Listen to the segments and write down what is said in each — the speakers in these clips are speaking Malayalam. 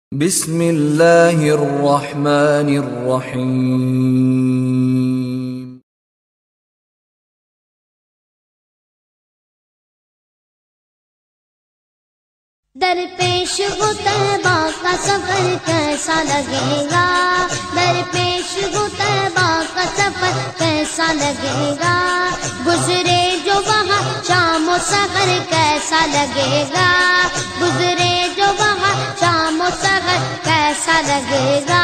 بسم الله الرحمن الرحيم दरपेश हो तैबा का सफर कैसा लगेगा दरपेश हो तैबा का सफर कैसा लगेगा गुजरे जो वहाँ शाम सफर कैसा लगेगा गुजरे जो वहाँ शाम सफर कैसा लगेगा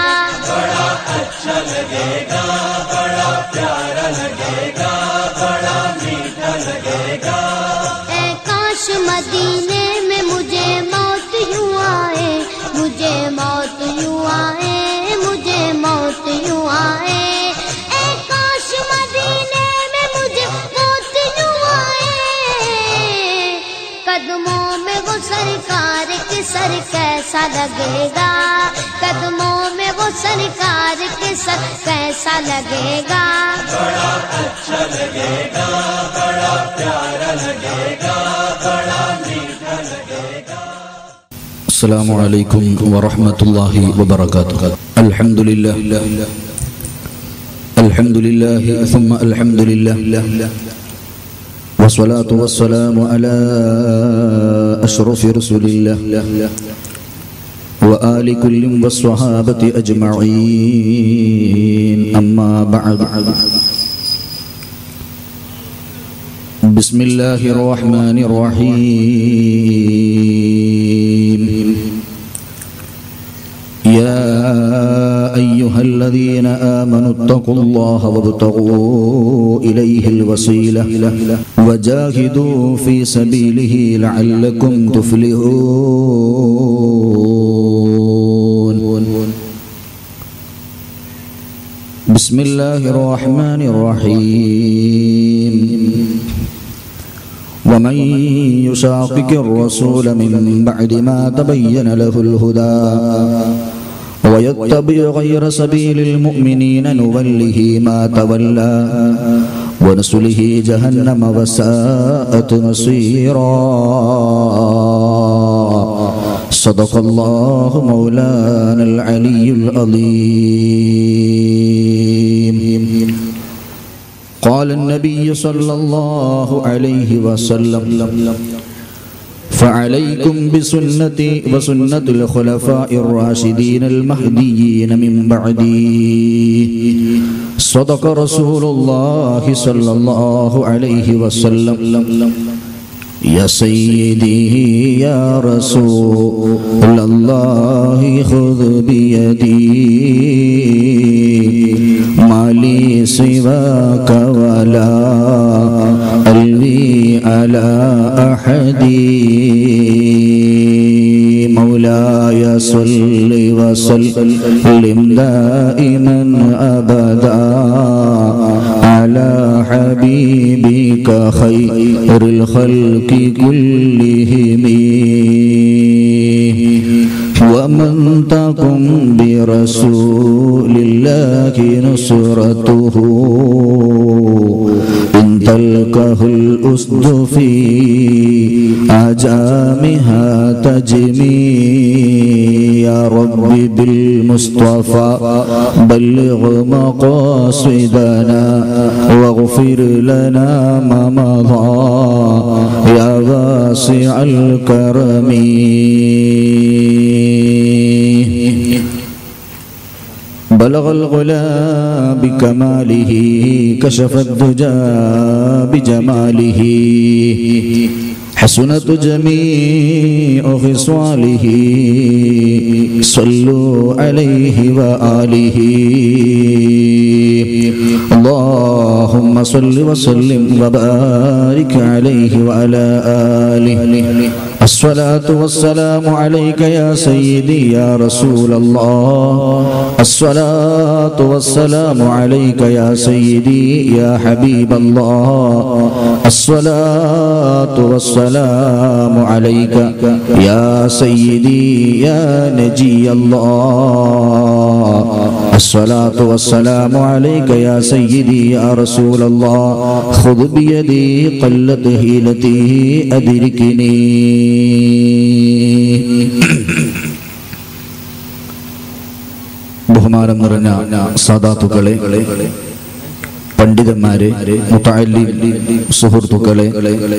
ए काश मदीने में मुझे मौत यूं आए मुझे मौत यूं आए मुझे मौत यूं आए ए काश मदीने में मुझे मौत यूं आए कदमों में वो सरकार के सर कैसा लगेगा कदमों में वो सरकार के सर कैसा लगेगा السلام عليكم ورحمة الله وبركاته الحمد لله الحمد لله ثم الحمد لله والصلاة والسلام على أشرف رسول الله وآل كل والصحابة أجمعين أما بعد بسم الله الرحمن الرحيم يا أيها الذين آمنوا اتقوا الله وابتغوا إليه الوسيلة وجاهدوا في سبيله لعلكم تفلحون بسم الله الرحمن الرحيم ومن يشاقق الرسول من بعد ما تبين له الهدى ويتبع غير سبيل المؤمنين نوله ما تولى ونسله جهنم وساءت مصيرا صدق الله مولانا العلي العظيم قال النبي صلى الله عليه وسلم فعليكم بسنتي وسنة الخلفاء الراشدين المهديين من بعدي صدق رسول الله صلى الله عليه وسلم يا سيدي يا رسول الله خذ بيدي ما لي سواك ولا ألوي على أحد مولاي صل وسلم دائما أبدا على حبيبك خير الخلق كلهم ومن تقم برسول الله نصرته إن تلقه الأسد في أجامها تجمي يا رب بالمصطفى بلغ مقاصدنا واغفر لنا ما مضى يا واسع الكرم بلغ الغلا بكماله كشف الدجى بجماله حسنت جميع خصاله صلوا عليه وآله اللهم صل وسلم وبارك عليه وعلى آله الصلاة والسلام عليك يا سيدي يا رسول الله الصلاة والسلام عليك يا سيدي يا حبيب الله الصلاة والسلام عليك يا سيدي يا نجي الله الصلاة والسلام عليك يا سيدي يا رسول الله خذ بيدي قلت هيلتي أدركني ബഹുമാനം നിറഞ്ഞ സാദാത്തുക്കളെ പണ്ഡിതന്മാരെ മുത്തഅല്ലി സുഹൃത്തുക്കളെ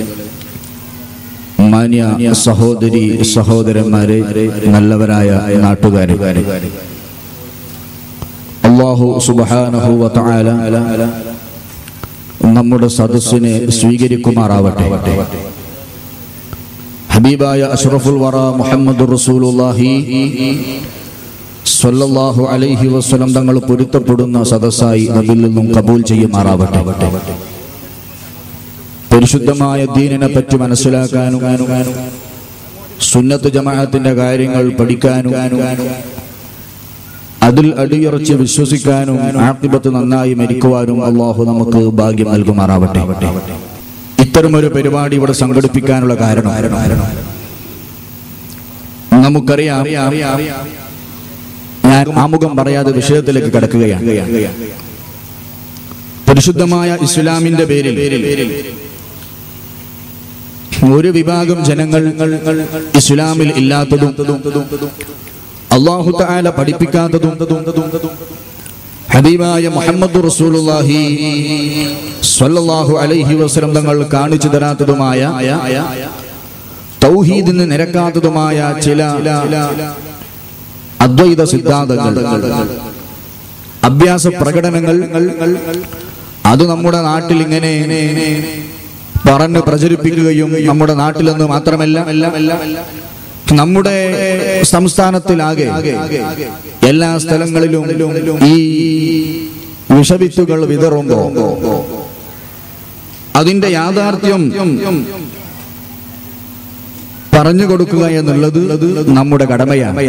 മാന്യ സഹോദരി സഹോദരന്മാരെ നല്ലവരായ നാട്ടുകാരെ അള്ളാഹു സുബ്ഹാനഹു വ തആല നമ്മുടെ സദസ്സിനെ സ്വീകരിക്കുമാറാവട്ടെ ഹബീബായ അഷ്റഫുൽ വറ മുഹമ്മദ് റസൂലുള്ളാഹി സ്വല്ലല്ലാഹു അലൈഹി വസല്ലം തങ്ങൾ പൊരുത്തപ്പെടുന്ന സദസ്സായി അതിൽ നിന്നും കബൂൽ ചെയ്യുമാറാവട്ടെ പരിശുദ്ധമായ ദീനിനെ പറ്റി മനസ്സിലാക്കാനും സുന്നത്ത് ജമാഅത്തിന്റെ കാര്യങ്ങൾ പഠിക്കാനും അതിൽ അടിയുറച്ച് വിശ്വസിക്കാനും ആക്കിബത്ത് നന്നായി മരിക്കുവാനും അള്ളാഹു നമുക്ക് ഭാഗ്യം നൽകുമാറാവട്ടെ ഇത്തരമൊരു പരിപാടി ഇവിടെ സംഘടിപ്പിക്കാനുള്ള കാരണം നമുക്കറിയാം ഞാൻ ആമുഖം പറയാതെ വിഷയത്തിലേക്ക് കടക്കുകയാണ് പരിശുദ്ധമായ ഇസ്ലാമിന്റെ പേരിൽ ഒരു വിഭാഗം ജനങ്ങൾ ഇസ്ലാമിൽ ഇല്ലാത്തതും അള്ളാഹു തആല പഠിപ്പിക്കാത്തതും ഹബീബായ മുഹമ്മദ് റസൂലുള്ളാഹി സ്വല്ലല്ലാഹു അലൈഹി വസല്ലം തങ്ങൾ കാണിച്ചു തരാത്തതുമായ തൗഹീദിന് നിരക്കാത്തതുമായ ചില അദ്വൈത സിദ്ധാന്തങ്ങൾ അഭ്യാസ പ്രകടനങ്ങൾ അത് നമ്മുടെ നാട്ടിൽ ഇങ്ങനെ പറഞ്ഞ് പ്രചരിപ്പിക്കുകയും നമ്മുടെ നാട്ടിൽ നിന്ന് മാത്രമല്ല നമ്മുടെ സംസ്ഥാനത്തിലാകെ എല്ലാ സ്ഥലങ്ങളിലും ഈ വിഷവിത്തുകൾ വിതറുമ്പോ അതിന്റെ യാഥാർത്ഥ്യം പറഞ്ഞു കൊടുക്കുക എന്നുള്ളത് നമ്മുടെ കടമയാണ്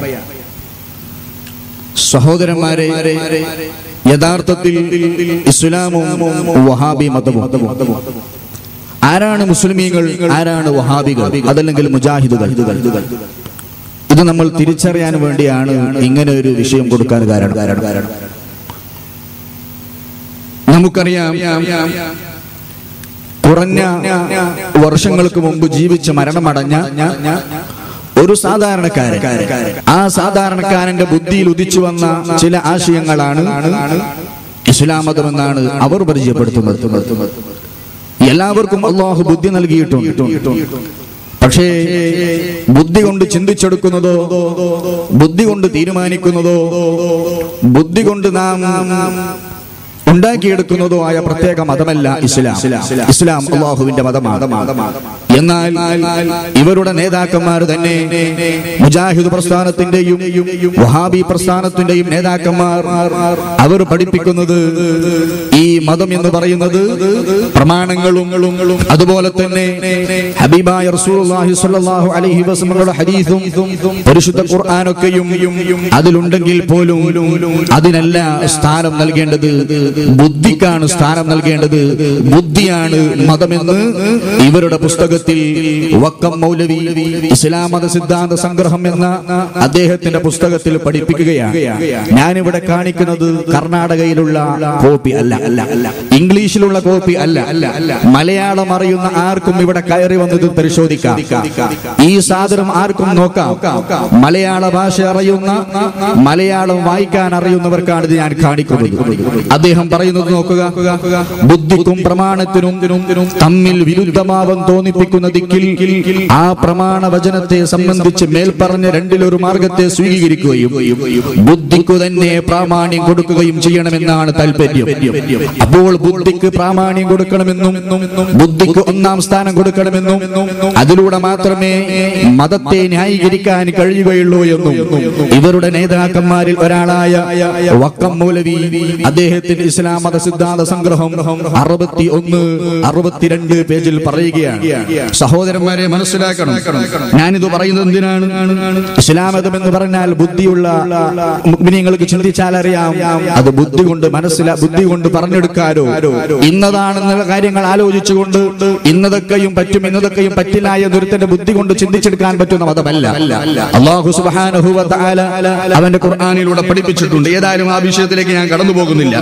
സഹോദരന്മാരെ യഥാർത്ഥത്തിൽ ഇസ്ലാമും വഹാബി മതവും ആരാണ് മുസ്ലിമീങ്ങൾ ആരാണ് വഹാബികൾ അതല്ലെങ്കിൽ മുജാഹിദുകൾ ഇത് നമ്മൾ തിരിച്ചറിയാൻ വേണ്ടിയാണ് ഇങ്ങനെ ഒരു വിഷയം കൊടുക്കാൻ കാരണം കാരണം നമുക്കറിയാം കുറഞ്ഞ വർഷങ്ങൾക്ക് മുമ്പ് ജീവിച്ച് മരണമടഞ്ഞ ഒരു സാധാരണക്കാരൻ ആ സാധാരണക്കാരന്റെ ബുദ്ധിയിൽ ഉദിച്ചു വന്ന ചില ആശയങ്ങളാണ് ഇസ്ലാം മതമെന്നാണ് അവർ പരിചയപ്പെടുത്തുന്നത് എല്ലാവർക്കും അള്ളാഹു ബുദ്ധി നൽകിയിട്ടുണ്ട് പക്ഷേ ബുദ്ധി കൊണ്ട് ചിന്തിച്ചെടുക്കുന്നതോ ബുദ്ധി കൊണ്ട് തീരുമാനിക്കുന്നതോ ബുദ്ധി കൊണ്ട് നാം ഉണ്ടാക്കിയെടുക്കുന്നതോ ആയ പ്രത്യേക മതമല്ല ഇസ്ലാം ഇസ്ലാം അള്ളാഹുവിന്റെ മതമാണ് എന്നാൽ ഇവരുടെ നേതാക്കന്മാർ തന്നെ മുജാഹിദ് പ്രസ്ഥാനത്തിന്റെയും വഹാബി പ്രസ്ഥാനത്തിന്റെയും നേതാക്കന്മാർ അവർ പഠിപ്പിക്കുന്നത് ഈ മതം എന്ന് പറയുന്നത് പ്രമാണങ്ങളും അതുപോലെ തന്നെ ഹബീബായ റസൂലുള്ളാഹി സ്വല്ലല്ലാഹു അലൈഹി വസല്ലമയുടെ ഹദീസും പരിശുദ്ധ ഖുർആനൊക്കെയും അതിലുണ്ടെങ്കിൽ പോലും അതിനല്ല സ്ഥാനം നൽകേണ്ടത് ബുദ്ധിക്കാണ് സ്ഥാനം നൽകേണ്ടത് ബുദ്ധിയാണ് മതമെന്ന് ഇവരുടെ പുസ്തകത്തിൽ വക്കം മൗലവി ഇസ്ലാം മത സിദ്ധാന്ത സംഗ്രഹം എന്ന അദ്ദേഹത്തിന്റെ പുസ്തകത്തിൽ പഠിപ്പിക്കുകയാണ് ഞാനിവിടെ കാണിക്കുന്നത് കർണാടകയിലുള്ള കോപ്പി അല്ല അല്ല അല്ല ഇംഗ്ലീഷിലുള്ള കോപ്പി അല്ല അല്ല മലയാളം അറിയുന്ന ആർക്കും ഇവിടെ കയറി വന്നത് പരിശോധിക്കാം ഈ സാധനം ആർക്കും നോക്കാം മലയാള ഭാഷ അറിയുന്ന മലയാളം വായിക്കാൻ അറിയുന്നവർക്കാണ് ഇത് ഞാൻ കാണിക്കുന്നത് അദ്ദേഹം പറയുന്നത് നോക്കുക ബുദ്ധിക്കും പ്രമാണത്തിനും തമ്മിൽ വിരുദ്ധഭാവം തോന്നിപ്പിക്കുന്ന ദിക്കിൽ ആ പ്രമാണ വചനത്തെ സംബന്ധിച്ച് മേൽപ്പറഞ്ഞ രണ്ടിലൊരു മാർഗത്തെ സ്വീകരിക്കുകയും ബുദ്ധിക്കു തന്നെ പ്രാമാണ്യം കൊടുക്കുകയും ചെയ്യണമെന്നാണ് താല്പര്യം അപ്പോൾ ബുദ്ധിക്ക് പ്രാമാണ്യം കൊടുക്കണമെന്നും ബുദ്ധിക്ക് ഒന്നാം സ്ഥാനം കൊടുക്കണമെന്നും അതിലൂടെ മാത്രമേ മതത്തെ ന്യായീകരിക്കാൻ കഴിയുകയുള്ളൂ എന്നും ഇവരുടെ നേതാക്കന്മാരിൽ ഒരാളായ വക്കം മൗലവി അദ്ദേഹത്തിന്റെ ഇസ്ലാം മത സിദ്ധാന്ത സംഗ്രഹം അറുപത്തി ഒന്ന് അറുപത്തിരണ്ട് പേജിൽ പറയുകയാണ് സഹോദരന്മാരെ മനസ്സിലാക്കണം ഞാനിത് പറയുന്നത് എന്തിനാണ് ഇസ്ലാം മതം എന്ന് പറഞ്ഞാൽ ബുദ്ധിയുള്ള മുഗ്മിനീങ്ങൾക്ക് ചിന്തിച്ചാൽ അറിയാം അത് ബുദ്ധി കൊണ്ട് മനസ്സിലാ ബുദ്ധി കൊണ്ട് പറഞ്ഞെടുക്കാരോ ഇന്നതാണെന്നുള്ള കാര്യങ്ങൾ ആലോചിച്ചുകൊണ്ട് ഇന്നതൊക്കെയും പറ്റും ഇന്നതൊക്കെയും പറ്റില്ല എന്നൊരുത്തന്റെ ബുദ്ധി കൊണ്ട് ചിന്തിച്ചെടുക്കാൻ പറ്റുന്ന മതമല്ല അള്ളാഹു സുബ്ഹാനഹു വ തആല അവന്റെ ഖുർആനിലൂടെ പഠിപ്പിച്ചിട്ടുണ്ട് ഏതായാലും ആ വിഷയത്തിലേക്ക് ഞാൻ കടന്നു പോകുന്നില്ല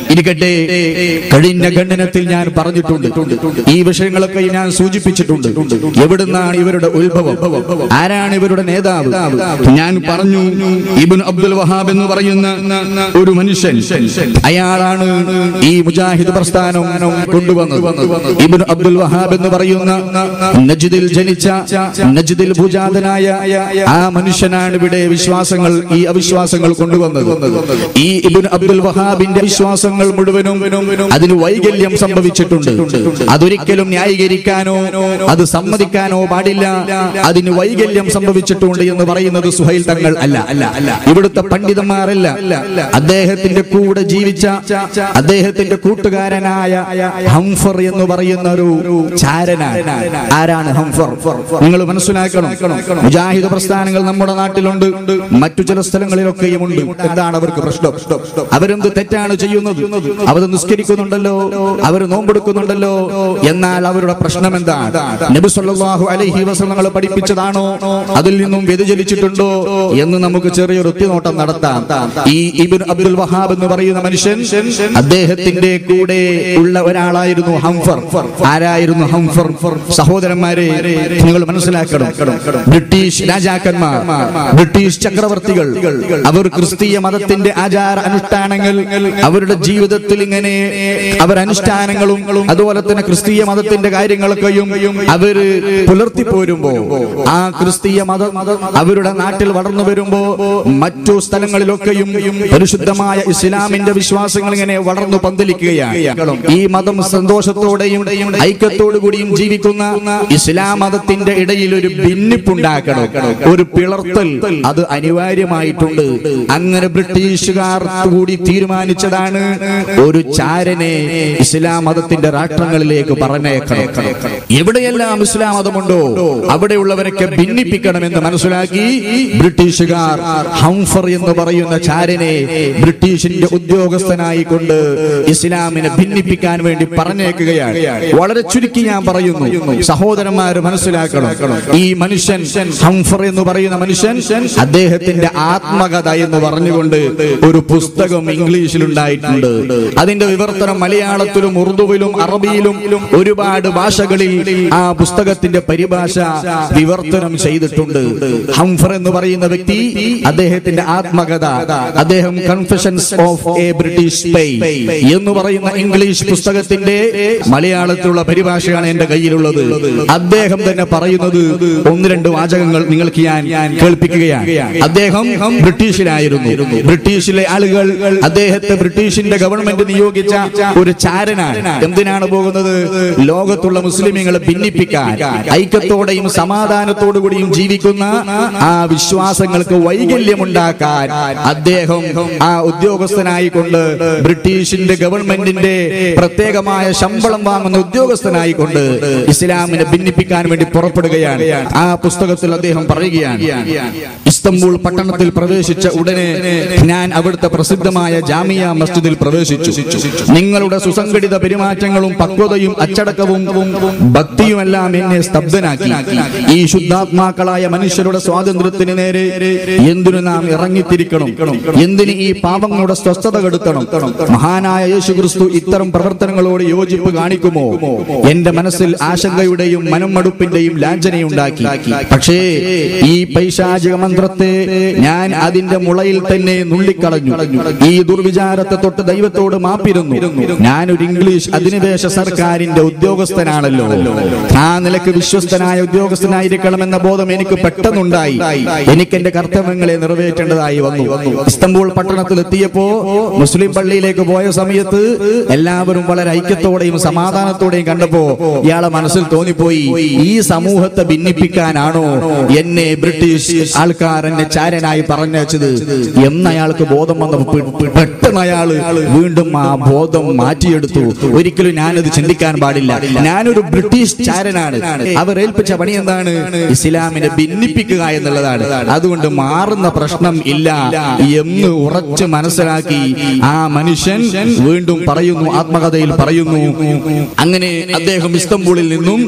ഇരിക്കട്ടെ കഴിഞ്ഞ ഖണ്ഡനത്തിൽ ഞാൻ പറഞ്ഞിട്ടുണ്ട് ഈ വിഷയങ്ങളൊക്കെ ഞാൻ സൂചിപ്പിച്ചിട്ടുണ്ട് എവിടുന്നാണ് ഇവരുടെ ഉത്ഭവം ആരാണ് ഇവരുടെ നേതാവ് ഞാൻ പറഞ്ഞു ഇബിൻ അബ്ദുൽ വഹാബ് എന്ന് പറയുന്ന ഒരു മനുഷ്യൻ അയാളാണ് ഈ മുജാഹിദ് പ്രസ്ഥാനം കൊണ്ടുവന്നത് ഇബിൻ അബ്ദുൽ വഹാബ് എന്ന് പറയുന്ന നജിദിൽ ജനിച്ച നജിദിൽ ഭുജാതനായ ആ മനുഷ്യനാണ് ഇവിടെ വിശ്വാസങ്ങൾ ഈ അവിശ്വാസങ്ങൾ കൊണ്ടുവന്നത് ഈ ഇബിൻ അബ്ദുൽ വഹാബിന്റെ വിശ്വാസങ്ങൾ മുഴുവനും അതിന് വൈകല്യം സംഭവിച്ചിട്ടുണ്ട് അതൊരിക്കലും ന്യായീകരിക്കാനോ അത് സമ്മതിക്കാനോ പാടില്ല അതിന് വൈകല്യം സംഭവിച്ചിട്ടുണ്ട് എന്ന് പറയുന്നത് സുഹൈൽ തങ്ങൾ അല്ല അല്ല അല്ല ഇവിടുത്തെ പണ്ഡിതന്മാരല്ല അദ്ദേഹത്തിന്റെ കൂടെ ജീവിച്ച അദ്ദേഹത്തിന്റെ കൂട്ടുകാരനായ ഹംഫർ എന്ന് പറയുന്ന ഒരു ചാരനാണ് ആരാണ് ഹംഫർ നിങ്ങൾ മനസ്സിലാക്കണം മുജാഹിദ് പ്രസ്ഥാനങ്ങൾ നമ്മുടെ നാട്ടിലുണ്ട് മറ്റു ചില സ്ഥലങ്ങളിലൊക്കെയും ഉണ്ട് എന്താണ് അവർക്ക് പ്രശ്നം അവരെന്ത് തെറ്റാണ് ചെയ്യുന്നത് അവർ നിസ്കരിക്കുന്നുണ്ടല്ലോ അവർ നോമ്പെടുക്കുന്നുണ്ടല്ലോ എന്നാൽ അവരുടെ പ്രശ്നം എന്താണ് നബി സല്ലല്ലാഹു അലൈഹി വസല്ലങ്ങൾ പഠിപ്പിച്ചതാണോ അതിൽ നിന്നും വ്യതിചലിച്ചിട്ടുണ്ടോ എന്ന് നമുക്ക് ചെറിയൊരു ഒത്തിനോട്ടം നടത്താം ഈ ഇബ്ൻ അബ്ദുൽ വഹാബ് എന്ന് പറയുന്ന മനുഷ്യൻ അദ്ദേഹത്തിന്റെ കൂടെ ഉള്ള ഒരാളായിരുന്നു ഹംഫർ ആരായിരുന്നു ഹംഫർ സഹോദരന്മാരെ നിങ്ങൾ മനസ്സിലാക്കണം ബ്രിട്ടീഷ് രാജാക്കന്മാർ ബ്രിട്ടീഷ് ചക്രവർത്തികൾ അവർ ക്രിസ്തീയ മതത്തിന്റെ ആചാര അനുഷ്ഠാനങ്ങൾ അവരുടെ ജീവിതത്തിൽ ഇങ്ങനെ അവർ അനുഷ്ഠാനങ്ങളും അതുപോലെ തന്നെ ക്രിസ്തീയ മതത്തിന്റെ കാര്യങ്ങളൊക്കെയും അവര് പുലർത്തി പോരുമ്പോ ആ ക്രിസ്തീയ മതം അവരുടെ നാട്ടിൽ വളർന്നു വരുമ്പോ മറ്റു സ്ഥലങ്ങളിലൊക്കെയും പരിശുദ്ധമായ ഇസ്ലാമിന്റെ വിശ്വാസങ്ങൾ ഇങ്ങനെ വളർന്നു പന്തലിക്കുകയാണ് ഈ മതം സന്തോഷത്തോടെയും ഐക്യത്തോടു കൂടിയും ജീവിക്കുന്ന ഇസ്ലാം മതത്തിന്റെ ഇടയിൽ ഒരു ഭിന്നിപ്പുണ്ടാക്കണം ഒരു പിളർത്തൽ അത് അനിവാര്യമായിട്ടുണ്ട് അങ്ങനെ ബ്രിട്ടീഷുകാർ കൂടി തീരുമാനിച്ചതാണ് ഒരു ചാരനെ ഇസ്ലാം മതത്തിന്റെ രാഷ്ട്രങ്ങളിലേക്ക് പറഞ്ഞേക്കണം എവിടെയെല്ലാം ഇസ്ലാം മതമുണ്ടോ അവിടെയുള്ളവരൊക്കെ ഭിന്നിപ്പിക്കണമെന്ന് മനസ്സിലാക്കി ബ്രിട്ടീഷുകാർ ഹംഫർ എന്ന് പറയുന്ന ചാരനെ ബ്രിട്ടീഷിന്റെ ഉദ്യോഗസ്ഥനായി കൊണ്ട് ഇസ്ലാമിനെ ഭിന്നിപ്പിക്കാൻ വേണ്ടി പറഞ്ഞേക്കുകയാണ് വളരെ ചുരുക്കി ഞാൻ പറയുന്നു സഹോദരന്മാര് മനസ്സിലാക്കണം ഈ മനുഷ്യൻ ഹംഫർ എന്ന് പറയുന്ന മനുഷ്യൻ അദ്ദേഹത്തിന്റെ ആത്മകഥ എന്ന് പറഞ്ഞുകൊണ്ട് ഒരു പുസ്തകം ഇംഗ്ലീഷിൽ ഉണ്ടായിട്ടുണ്ട് അതിന്റെ വിവർത്തനം മലയാളത്തിലും ഉറുദുവിലും അറബിയിലും ഒരുപാട് ഭാഷകളിൽ ആ പുസ്തകത്തിന്റെ പരിഭാഷ വിവർത്തനം ചെയ്തിട്ടുണ്ട് ഹംഫർ എന്ന് പറയുന്ന വ്യക്തി അദ്ദേഹത്തിന്റെ ആത്മകഥ അദ്ദേഹം confessions of a British spy എന്ന് പറയുന്ന ഇംഗ്ലീഷ് പുസ്തകത്തിന്റെ മലയാളത്തിലുള്ള പരിഭാഷയാണ് എന്റെ കയ്യിലുള്ളത് അദ്ദേഹം തന്നെ പറയുന്നത് ഒന്ന് രണ്ട് വാചകങ്ങൾ നിങ്ങൾക്ക് ഞാൻ കേൾപ്പിക്കുകയാണ് അദ്ദേഹം ബ്രിട്ടീഷിലായിരുന്നു ബ്രിട്ടീഷിലെ ആളുകൾ അദ്ദേഹത്തെ ബ്രിട്ടീഷിന്റെ ഗവൺമെന്റ് നിയോഗിച്ച ഒരു ചാരനാണ് എന്തിനാണ് പോകുന്നത് ലോകത്തുള്ള മുസ്ലിമീങ്ങളെ ഭിന്നിപ്പിക്കാൻ ഐക്യത്തോടെയും സമാധാനത്തോടു കൂടിയും ജീവിക്കുന്ന ആ വിശ്വാസങ്ങൾക്ക് വൈകല്യമുണ്ടാക്കാൻ അദ്ദേഹം ആ ഉദ്യോഗസ്ഥനായി കൊണ്ട് ബ്രിട്ടീഷിന്റെ ഗവൺമെന്റിന്റെ പ്രത്യേകമായ ശമ്പളം വാങ്ങുന്ന ഉദ്യോഗസ്ഥനായി കൊണ്ട് ഇസ്ലാമിനെ ഭിന്നിപ്പിക്കാൻ വേണ്ടി പുറപ്പെടുകയാണ് ആ പുസ്തകത്തിൽ അദ്ദേഹം പറയുകയാണ് ഇസ്തംബൂൾ പട്ടണത്തിൽ പ്രവേശിച്ച ഉടനെ ഞാൻ അവിടുത്തെ പ്രസിദ്ധമായ ജാമിയ മസ്ജിദിൽ പ്രവേശിച്ചു നിങ്ങളുടെ സുസംഘടിത പെരുമാറ്റങ്ങളും പക്വതയും അച്ചടക്കവും ഭക്തിയുമെല്ലാം എന്നെ സ്തബ്ധനാക്കി ഈ ശുദ്ധാത്മാക്കളായ മനുഷ്യരുടെ സ്വാതന്ത്ര്യത്തിന് നേരെ എന്തിനു നാം ഇറങ്ങിത്തിരിക്കണം എന്തിന് ഈ പാപങ്ങളുടെ സ്വസ്ഥത കെടുത്തണം മഹാനായ യേശു ക്രിസ്തു ഇത്തരം പ്രവർത്തനങ്ങളോട് യോജിപ്പ് കാണിക്കുമോ എന്റെ മനസ്സിൽ ആശങ്കയുടെയും മനംമടുപ്പിന്റെയും ലാഞ്ചനയുണ്ടാക്കി പക്ഷേ ഈ പൈശാചിക മന്ത്രത്തെ ഞാൻ അതിന്റെ മുളയിൽ തന്നെ നുള്ളിക്കളഞ്ഞു ഈ ദുർവിചാരത്തെ തൊട്ട് ദൈവത്തോട് മാപ്പിരുന്നു ഞാനൊരു ഇംഗ്ലീഷ് അധിനിവേശ സർക്കാരിന്റെ ഉദ്യോഗസ്ഥനാണല്ലോ ആ നിലക്ക് വിശ്വസ്തനായ ഉദ്യോഗസ്ഥനായിരിക്കണമെന്ന ബോധം എനിക്ക് പെട്ടെന്നുണ്ടായി എനിക്ക് എന്റെ കർത്തവ്യങ്ങളെ നിറവേറ്റേണ്ടതായി വന്നു ഇസ്തംബൂൾ പട്ടണത്തിൽ എത്തിയപ്പോ മുസ്ലിം പള്ളിയിലേക്ക് പോയ സമയത്ത് എല്ലാവരും വളരെ ഐക്യത്തോടെയും സമാധാനത്തോടെയും കണ്ടപ്പോ ഇയാളെ മനസ്സിൽ തോന്നിപ്പോയി ഈ സമൂഹത്തെ ഭിന്നിപ്പിക്കാനാണോ എന്നെ ബ്രിട്ടീഷ് ആൾക്കാർ എന്നെ ചാരനായി പറഞ്ഞത് എന്ന് അയാൾക്ക് ബോധം വന്നപ്പോ പെ- പെട്ടെന്ന് അയാള് വീണ്ടും ആ ബോധം മാറ്റിയെടുത്തു ഒരിക്കലും ഞാനത് ചിന്തിക്കാൻ പാടില്ല ഞാനൊരു ബ്രിട്ടീഷ് ചാരനാണ് അവർ ഏൽപ്പിച്ച പണി എന്താണ് ഇസ്ലാമിനെ ഭിന്നിപ്പിക്കുക എന്നുള്ളതാണ് അതുകൊണ്ട് മാറുന്ന പ്രശ്നം ഇല്ല എന്ന് ഉറച്ച് മനസ്സിലാക്കി ആ മനുഷ്യൻ വീണ്ടും പറയുന്നു ആത്മകഥയിൽ പറയുന്നു അങ്ങനെ അദ്ദേഹം ഇസ്തംബൂളിൽ നിന്നും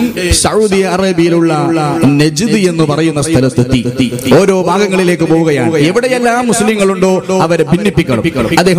സൗദി അറേബ്യയിലുള്ള നജിദ് എന്ന് പറയുന്ന സ്ഥലത്തെത്തി ഓരോ ഭാഗങ്ങളിലേക്ക് പോവുകയാണ് എവിടെയെല്ലാം മുസ്ലിങ്ങളുണ്ടോ അവരെ ഭിന്നിപ്പിക്കണം അദ്ദേഹം പറയുന്നു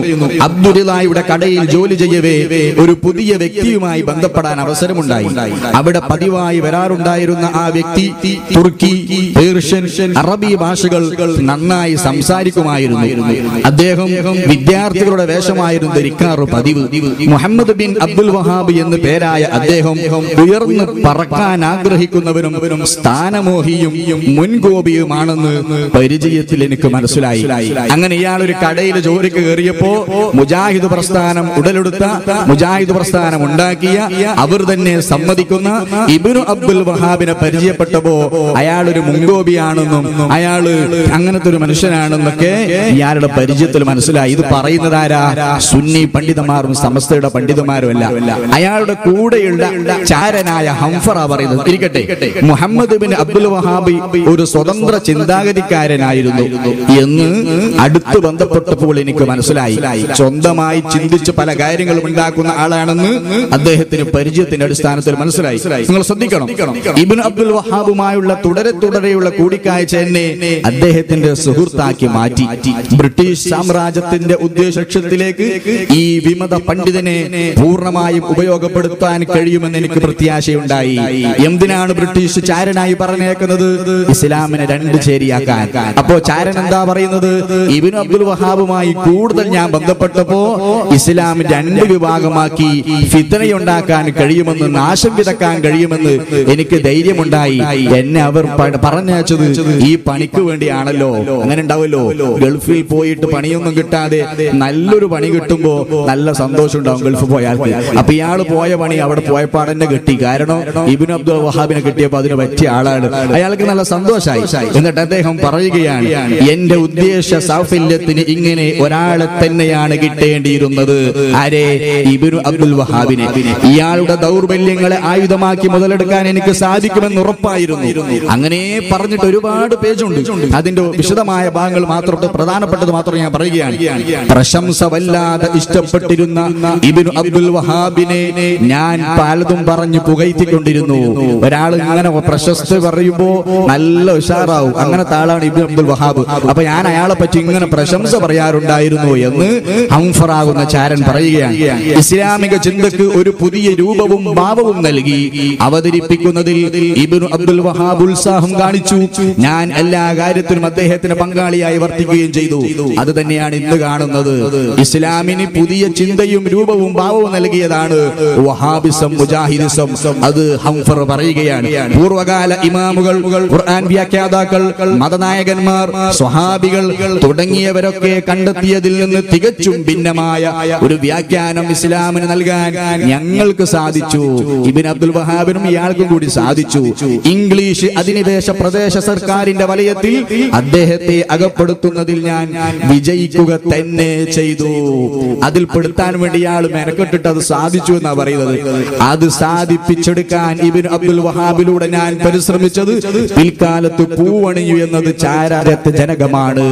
അബ്ദുലിയുടെ കടയിൽ ജോലി ചെയ്യവേ ഒരു പുതിയ വ്യക്തിയുമായി ബന്ധപ്പെടാൻ അവസരമുണ്ടായി അവിടെ പതിവായി വരാറുണ്ടായിരുന്ന ആ വ്യക്തി തുർക്കി പേർഷ്യൻ അറബി ഭാഷകൾ നന്നായി സംസാരിക്കുമായിരുന്നു അദ്ദേഹം വിദ്യാർത്ഥികളുടെ വേഷമായിരുന്നു ധരിക്കാറ് പതിവ് മുഹമ്മദ് ബിൻ അബ്ദുൽ വഹാബ് എന്ന് പേരായ അദ്ദേഹം ഉയർന്നു പറക്കാൻ ആഗ്രഹിക്കുന്നവരും സ്ഥാനമോഹിയും മുൻകോപിയുമാണെന്ന് പരിചയത്തിൽ എനിക്ക് മനസ്സിലായി അങ്ങനെ ഇയാൾ ഒരു കടയിൽ ജോലിക്ക് കയറിയപ്പോ മുജാഹിദ് പ്രസ്ഥാനം ഉടലെടുത്ത മുജാഹിദ് പ്രസ്ഥാനം ഉണ്ടാക്കിയ അവർ തന്നെ സമ്മതിക്കുന്ന ഇബിനു അബ്ദുൽ വഹാബിനെ പരിചയപ്പെട്ടപ്പോ അയാൾ ഒരു മുൻകോപിയാണെന്നും അയാള് അങ്ങനത്തെ ഒരു മനുഷ്യനാണെന്നൊക്കെ ഇയാളുടെ പരിചയത്തിൽ മനസ്സിലായി ഇത് പറയുന്നത് ആരാ സുന്നി പണ്ഡിതന്മാരും സമസ്തയുടെ പണ്ഡിതന്മാരും അല്ല അയാളുടെ കൂടെയുള്ള ചാരനായ ഹംഫറ പറയുന്നത് ഇരിക്കട്ടെ മുഹമ്മദ് ബിൻ അബ്ദുൽ വഹാബി ഒരു സ്വതന്ത്ര ചിന്താഗതിക്കാരനായിരുന്നു എന്ന് അടുത്ത് ബന്ധപ്പെട്ടപ്പോൾ എനിക്ക് മനസ്സിലായി സ്വന്തമായി ചിന്തിച്ച് പല കാര്യങ്ങളും ഉണ്ടാക്കുന്ന ആളാണെന്ന് അദ്ദേഹത്തിന് പരിചയത്തിന്റെ അടിസ്ഥാനത്തിൽ മനസ്സിലായി നിങ്ങൾ ശ്രദ്ധിക്കണം ഇബിൻ അബ്ദുൽ വഹാബുമായുള്ള തുടരെ തുടരെയുള്ള കൂടിക്കാഴ്ച എന്നെ അദ്ദേഹത്തിന്റെ സുഹൃത്താക്കി മാറ്റി ബ്രിട്ടീഷ് സാമ്രാജ്യത്തിന്റെ ഉദ്ദേശലക്ഷ്യത്തിലേക്ക് ഈ വിമത പണ്ഡിതനെ പൂർണ്ണമായും ഉപയോഗപ്പെടുത്താൻ കഴിയുമെന്ന് എനിക്ക് പ്രത്യാശയുണ്ടായി എന്തിനാണ് ബ്രിട്ടീഷ് ചാരനായി പറഞ്ഞേക്കുന്നത് ഇസ്ലാമിനെ രണ്ട് ചേരിയാക്കാൻ അപ്പോ ചാരൻ എന്താ പറയുന്നത് ഇബിൻ അബ്ദുൽ വഹാബുമായി കൂടുതൽ ഞാൻ ബന്ധപ്പെട്ടപ്പോ ഇസ്ലാം രണ്ട് വിഭാഗമാക്കി ഫിത്തനയുണ്ടാക്കാൻ കഴിയുമെന്ന് നാശം വിതക്കാൻ കഴിയുമെന്ന് എനിക്ക് ധൈര്യമുണ്ടായി എന്നെ അവർ പ- പറഞ്ഞയച്ചത് ഈ പണിക്ക് വേണ്ടിയാണല്ലോ അങ്ങനെ ഉണ്ടാവുമല്ലോ ഗൾഫിൽ പോയിട്ട് പണിയൊന്നും കിട്ടാതെ നല്ലൊരു പണി കിട്ടുമ്പോ നല്ല സന്തോഷം ഉണ്ടാവും ഗൾഫ് പോയാൽ അപ്പൊ ഇയാള് പോയ പണി അവിടെ പോയപ്പാട് തന്നെ കിട്ടി കാരണം ഇബിൻ അബ്ദുൽ വഹാബിനെ കിട്ടിയപ്പോ അതിന് പറ്റിയ ആളാണ് അയാൾക്ക് നല്ല സന്തോഷായി എന്നിട്ട് അദ്ദേഹം പറയുകയാണ് എന്റെ ഉദ്ദേശ സാഫല്യത്തിന് ഇങ്ങനെ ഒരാളെ തന്നെയാണ് കിട്ടേണ്ടിയിരുന്നത് ആരെ ഇബിനു അബ്ദുൽ വഹാബിനെ ഇയാളുടെ ദൗർബല്യങ്ങളെ ആയുധമാക്കി മുതലെടുക്കാൻ എനിക്ക് സാധിക്കുമെന്ന് ഉറപ്പായിരുന്നു അങ്ങനെ പറഞ്ഞിട്ട് ഒരുപാട് പേജുണ്ട് അതിന്റെ വിശദമായ ഭാഗങ്ങൾ മാത്രം പ്രധാനപ്പെട്ടത് മാത്രം ഞാൻ പറയുകയാണ് പ്രശംസ വല്ലാതെ ഇഷ്ടപ്പെട്ടിരുന്ന ഇബിനു അബ്ദുൽ വഹാബിനെ ഞാൻ പലതും പറഞ്ഞു പുകഴ്ത്തിക്കൊണ്ടിരുന്നു ഒരാൾ ഇങ്ങനെ പ്രശസ്തി പറയുമ്പോ നല്ല ഉഷാറാവും അങ്ങനത്തെ ആളാണ് ഇബിൻ അബ്ദുൽ വഹാബ് അപ്പൊ ഞാൻ അയാളെ പറ്റി ഇങ്ങനെ പ്രശംസ പറയാറുണ്ടായിരുന്നു എന്ന് ഹംഫറാകുന്ന ചാരൻ പറയുകയാണ് ഇസ്ലാമിക ചിന്തക്ക് ഒരു പുതിയ രൂപവും ഭാവവും നൽകി അവതരിപ്പിക്കുന്നതിൽ ഇബിനു അബ്ദുൽ വഹാബ് ഉത്സാഹം കാണിച്ചു ഞാൻ എല്ലാ കാര്യത്തിലും അദ്ദേഹത്തിന് പങ്കാളിയായി വർത്തിക്കുകയും ചെയ്തു അത് തന്നെയാണ് ഇന്ന് കാണുന്നത് ഇസ്ലാമിന് പുതിയ ചിന്തയും രൂപവും ഭാവവും നൽകിയതാണ് വഹാബിസം മുജാഹിദിസം അത് ഹംഫർ പറയുകയാണ് പൂർവകാല ഇമാമുകൾ ഖുർആൻ വ്യാഖ്യാതാക്കൾ മതനായകന്മാർ സ്വഹാബികൾ തുടങ്ങിയവരൊക്കെ കണ്ടെത്തിയതിൽ നിന്ന് തികച്ചും ഭിന്നമായ ഒരു വ്യാഖ്യാനം ഇസ്ലാമിന് നൽകാൻ ഞങ്ങൾക്ക് സാധിച്ചു ഇബിൻ അബ്ദുൽ വഹാബിനും ഇയാൾക്കും കൂടി സാധിച്ചു ഇംഗ്ലീഷ് അധിനിവേശ പ്രദേശ സർക്കാരിന്റെ വലയത്തിൽ അദ്ദേഹത്തെ അകപ്പെടുത്തുന്നതിൽ ഞാൻ വിജയിക്കുക തന്നെ ചെയ്തു അതിൽ പെടുത്താൻ വേണ്ടി ഇയാൾ മെനക്കെട്ടിട്ട് അത് സാധിച്ചു എന്നാ പറയുന്നത് അത് സാധിപ്പിച്ചെടുക്കാൻ ഇബിൻ അബ്ദുൽ വഹാബിലൂടെ ഞാൻ പരിശ്രമിച്ചത് പിൽക്കാലത്ത് പൂവണിയു എന്നത് ചാരാരത്തെ ജനകമാണ്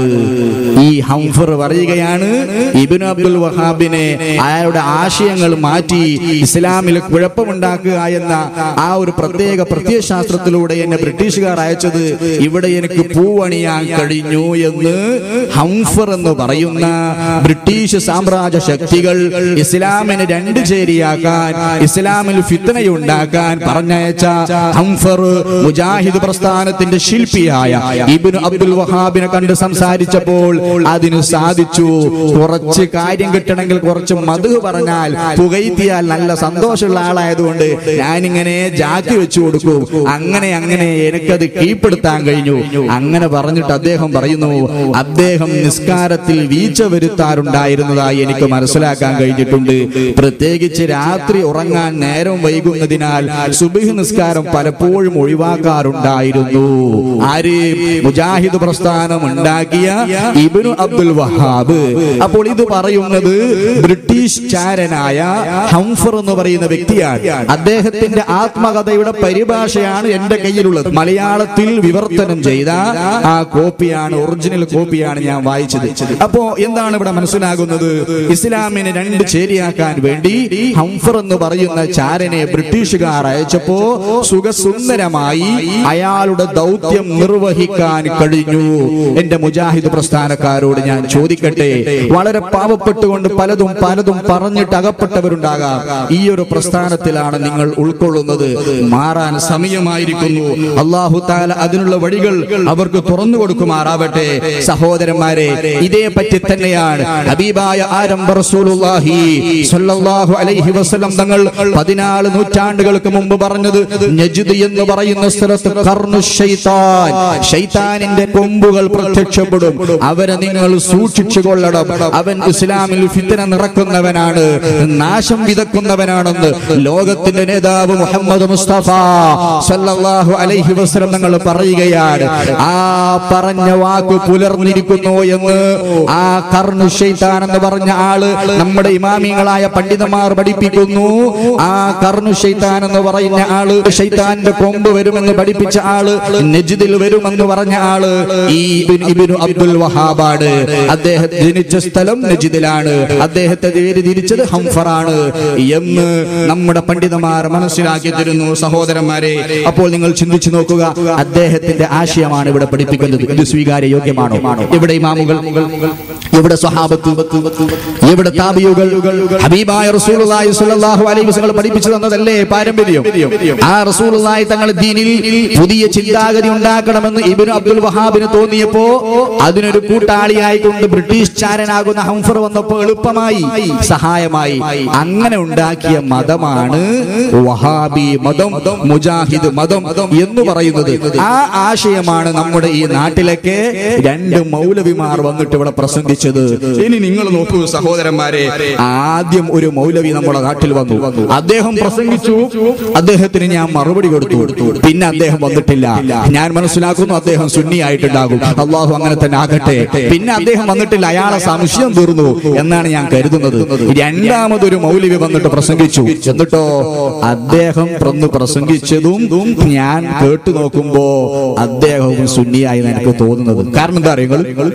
ഈ ഹംഫർ പറയുകയാണ് ഇബിൻ അബ്ദുൽ വഹാബിനെ അയാളുടെ ആശയങ്ങൾ മാറ്റി ഇസ്ലാമിൽ കുഴപ്പമുണ്ടാക്കുക എന്ന ആ ഒരു പ്രത്യേക പ്രത്യയശാസ്ത്രത്തിലൂടെ എന്നെ ബ്രിട്ടീഷുകാർ അയച്ചത് ഇവിടെ എനിക്ക് പൂവണിയാൻ കഴിഞ്ഞു എന്ന് ഹംഫർ എന്ന് പറയുന്ന ബ്രിട്ടീഷ് സാമ്രാജ്യ ശക്തികൾ ഇസ്ലാമിനെ രണ്ട് ചേരിയാക്കാൻ ഇസ്ലാമിൽ ഫിത്തനയുണ്ടാക്കാൻ പറഞ്ഞയച്ച ഹംഫർ മുജാഹിദ് പ്രസ്ഥാനത്തിന്റെ ശില്പിയായ ഇബിന് അബ്ദുൽ വഹാബിനെ കണ്ട് സംസാരിച്ചപ്പോൾ അതിന് സാധിച്ചു കുറച്ച് കാര്യം കിട്ടണമെങ്കിൽ കുറച്ച് മധു പറഞ്ഞാൽ പുകയ്ത്തിയാൽ നല്ല സന്തോഷമുള്ള ആളായതുകൊണ്ട് ഞാനിങ്ങനെ ജാക്കി വെച്ചു കൊടുക്കും അങ്ങനെ അങ്ങനെ എനിക്കത് കീഴ്പ്പെടുത്താൻ കഴിഞ്ഞു അങ്ങനെ പറഞ്ഞിട്ട് അദ്ദേഹം പറയുന്നു അദ്ദേഹം നിസ്കാരത്തിൽ വീഴ്ച വരുത്താറുണ്ടായിരുന്നതായി എനിക്ക് മനസ്സിലാക്കാൻ കഴിഞ്ഞിട്ടുണ്ട് പ്രത്യേകിച്ച് രാത്രി ഉറങ്ങാൻ നേരം വൈകുന്നതിനാൽ സുബിഹ് നിസ്കാരം പലപ്പോഴും ഒഴിവാക്കാറുണ്ടായിരുന്നു ആര് മുജാഹിദ് പ്രസ്ഥാനം ഉണ്ടാക്കിയ ഇബിനു അബ്ദുൽ വഹാബ് അപ്പോൾ ഇത് പറയുന്നത് ബ്രിട്ടീഷ് ചാരനായ ഹംഫർ എന്ന് പറയുന്ന വ്യക്തിയാണ് അദ്ദേഹത്തിന്റെ ആത്മകഥയുടെ പരിഭാഷയാണ് എന്റെ കയ്യിലുള്ളത് മലയാളത്തിൽ വിവർത്തനം ചെയ്ത ആ കോപ്പിയാണ് ഒറിജിനൽ കോപ്പിയാണ് ഞാൻ വായിച്ചത് അപ്പോ എന്താണ് ഇവിടെ മനസ്സിലാകുന്നത് ഇസ്ലാമിനെ രണ്ട് ചേരിയാക്കാൻ വേണ്ടി ഹംഫർ എന്ന് പറയുന്ന ചാരനെ ബ്രിട്ടീഷുകാർ അയച്ചപ്പോ സുഖസുന്ദരമായി അയാളുടെ ദൗത്യം നിർവഹിക്കാൻ കഴിഞ്ഞു എന്റെ മുജാഹിദ് പ്രസ്ഥാനക്കാരോട് ഞാൻ ചോദിക്കട്ടെ വളരെ പാവപ്പെട്ടുകൊണ്ട് പലതും പലതും പറഞ്ഞിട്ട് അകപ്പെട്ടവരുണ്ടാകാം ഈ ഒരു പ്രസ്ഥാനത്തിലാണ് നിങ്ങൾ ഉൾക്കൊള്ളുന്നത് മാറാൻ സമയമായിരിക്കുന്നു അള്ളാഹു താല അതിനുള്ള വഴികൾ അവർക്ക് തുറന്നു കൊടുക്കുമാറാവട്ടെ സഹോദരന്മാരെ ഇതേ പറ്റി തന്നെയാണ് ഹബീബായ ആരംഭ റസൂലുള്ളാഹി സ്വല്ലല്ലാഹു അലൈഹി വസല്ലം തങ്ങൾ പതിനാല് നൂറ്റാണ്ടുകൾക്ക് മുമ്പ് പറഞ്ഞത് നജ്ദ് എന്ന് പറയുന്ന സ്ഥലത്ത് കർണു ശൈത്താൻ ശൈത്താനിന്റെ കൊമ്പുകൾ പ്രത്യക്ഷപ്പെടും അവരെ നിങ്ങൾ സൂക്ഷിച്ചു കൊള്ളണം അവൻ ഇസ്ലാമിൽ ഫിത്തന നിറക്കുന്നവനാണ് നാശം വിതക്കുന്നവനാണെന്ന് ലോകത്തിന്റെ നേതാവ് മുഹമ്മദ് മുസ്തഫ സല്ലല്ലാഹു അലൈഹി വസല്ലം തങ്ങൾ പറയുകയാണ് ആ പറഞ്ഞ വാക്ക് പുലർന്നിരിക്കുന്നു എന്ന് ആ കർണു ഷെയ്ത്താൻ എന്ന് പറഞ്ഞ ആള് നമ്മുടെ ഇമാമിങ്ങളായ പണ്ഡിതന്മാർ പഠിപ്പിക്കുന്നു ആ കർണു ഷെയ്ത്താൻ എന്ന് പറയുന്ന ആള് ഷെയ്ത്താന്റെ കൊമ്പ് വരുമെന്ന് പഠിപ്പിച്ച ആള് നജിദിൽ വരുമെന്ന് പറഞ്ഞ ആള് ഈ ഇബ്നു- ഇബ്നു അബ്ദുൽ വഹാബാണ് അദ്ദേഹം ജനിച്ച സ്ഥലം നജിദിലാണ് അദ്ദേഹത്തെ പേര് തിരിച്ചത് ഹംഫറാണ് എന്ന് നമ്മുടെ പണ്ഡിതന്മാർ മനസ്സിലാക്കി തരുന്നു സഹോദരന്മാരെ അപ്പോൾ നിങ്ങൾ ചിന്തിച്ചു നോക്കുക അദ്ദേഹത്തിന്റെ ആശയമാണ് ഇവിടെ പഠിപ്പിക്കുന്നത് ഇത് സ്വീകാര്യ യോഗ്യമാണോ ഇവിടെ ഇമാമുകൾ ഇവിടെ സ്വഹാബത്ത് ഇവിടെ താബിയുകൾ ഹബീബായ റസൂലുള്ളാഹി സ്വല്ലല്ലാഹു അലൈഹി വസല്ലം പഠിപ്പിച്ചു തന്നതല്ലേ പാരമ്പര്യം ആ റസൂലുള്ളാഹി തങ്ങൾ ദീനിൽ പുതിയ ചിന്താഗതി ഉണ്ടാക്കണമെന്ന് ഇബ്നു അബ്ദുൽ വഹാബിന് തോന്നിയപ്പോ അതിനൊരു കൂട്ടാളിയായിക്കൊണ്ട് ബ്രിട്ടീഷ് ചാരനാകുന്ന ഹംഫർ വന്നപ്പോ എളുപ്പമായി സഹായമായി അങ്ങനെ ഉണ്ടാക്കിയ മതമാണ് വഹാബി മതം മുജാഹിദ് മതം എന്ന് പറയുന്നത് ആ ആശയമാണ് നമ്മുടെ ഈ നാട്ടിലൊക്കെ രണ്ട് മൗലവിമാർ വന്നിട്ട് ഇവിടെ പ്രസംഗിച്ചത് ഇനി നിങ്ങൾ നോക്കൂ സഹോദരന്മാരെ ആദ്യം ഒരു മൗലവി നമ്മുടെ നാട്ടിൽ വന്നു അദ്ദേഹം പ്രസംഗിച്ചു അദ്ദേഹത്തിന് ഞാൻ മറുപടി കൊടുത്തു പിന്നെ അദ്ദേഹം വന്നിട്ടില്ല ഞാൻ മനസ്സിലാക്കുന്നു അദ്ദേഹം സുന്നിയായിട്ടുണ്ടാകും അള്ളാഹു അങ്ങനെ തന്നെ ആകട്ടെ പിന്നെ അദ്ദേഹം വന്നിട്ടില്ല അയാളെ സംശയം തീർന്നു എന്നാണ് ഞാൻ കരുതുന്നത് രണ്ടാമതൊരു മൗലവി വന്നിട്ട് പ്രസംഗിച്ചു എന്നിട്ടോ അദ്ദേഹം പ്രന്ന് പ്രസംഗിച്ചതും ഞാൻ കേട്ടു നോക്കുമ്പോ അദ്ദേഹവും സുന്നിയായി എനിക്ക് തോന്നുന്നത് കാരണം എന്താ അറിയുക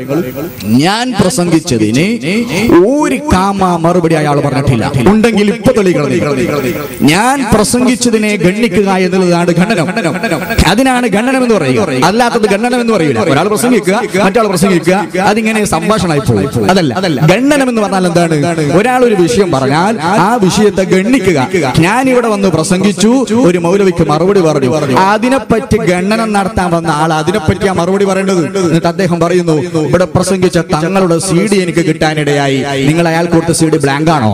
ഞാൻ പ്രസംഗിച്ചതിന് ഒരു കാമ മറുപടി അയാൾ പറഞ്ഞിട്ടില്ല ഉണ്ടെങ്കിൽ ഇപ്പൊ തെളിയിക്കണം ഞാൻ പ്രസംഗിച്ചതിനെ ഗണ്ണിക്കുക എന്നുള്ളതാണ് ഖണ്ഡനം അതിനാണ് ഖണ്ഡനം എന്ന് പറയുക അല്ലാത്തത് ഖണ്ഡനം എന്ന് പറയില്ല ഒരാൾ പ്രസംഗിക്കുക മറ്റാൾ പ്രസംഗിക്കുക അതിങ്ങനെ സംഭാഷണമായി പോകും അതല്ല അതല്ല ഖണ്ഡനം എന്ന് പറഞ്ഞാൽ എന്താണ് ഒരാൾ ഒരു വിഷയം പറഞ്ഞാൽ ആ വിഷയത്തെ ഗണ്ണിക്കുക ഞാൻ ഇവിടെ വന്ന് പ്രസംഗിച്ചു ഒരു മൗലവിക്ക് മറുപടി പറഞ്ഞു അതിനെപ്പറ്റി ഗണ്ണനം നടത്താൻ വന്ന ആൾ അതിനെപ്പറ്റി ആ മറുപടി പറയേണ്ടത് എന്നിട്ട് അദ്ദേഹം പറയുന്നു ഇവിടെ പ്രസംഗിച്ച തങ്ങളുടെ സി ഡി എനിക്ക് കിട്ടാനിടയായി നിങ്ങൾ അയാൾ കൊടുത്ത സി ഡി ബ്ലാങ്ക് ആണോ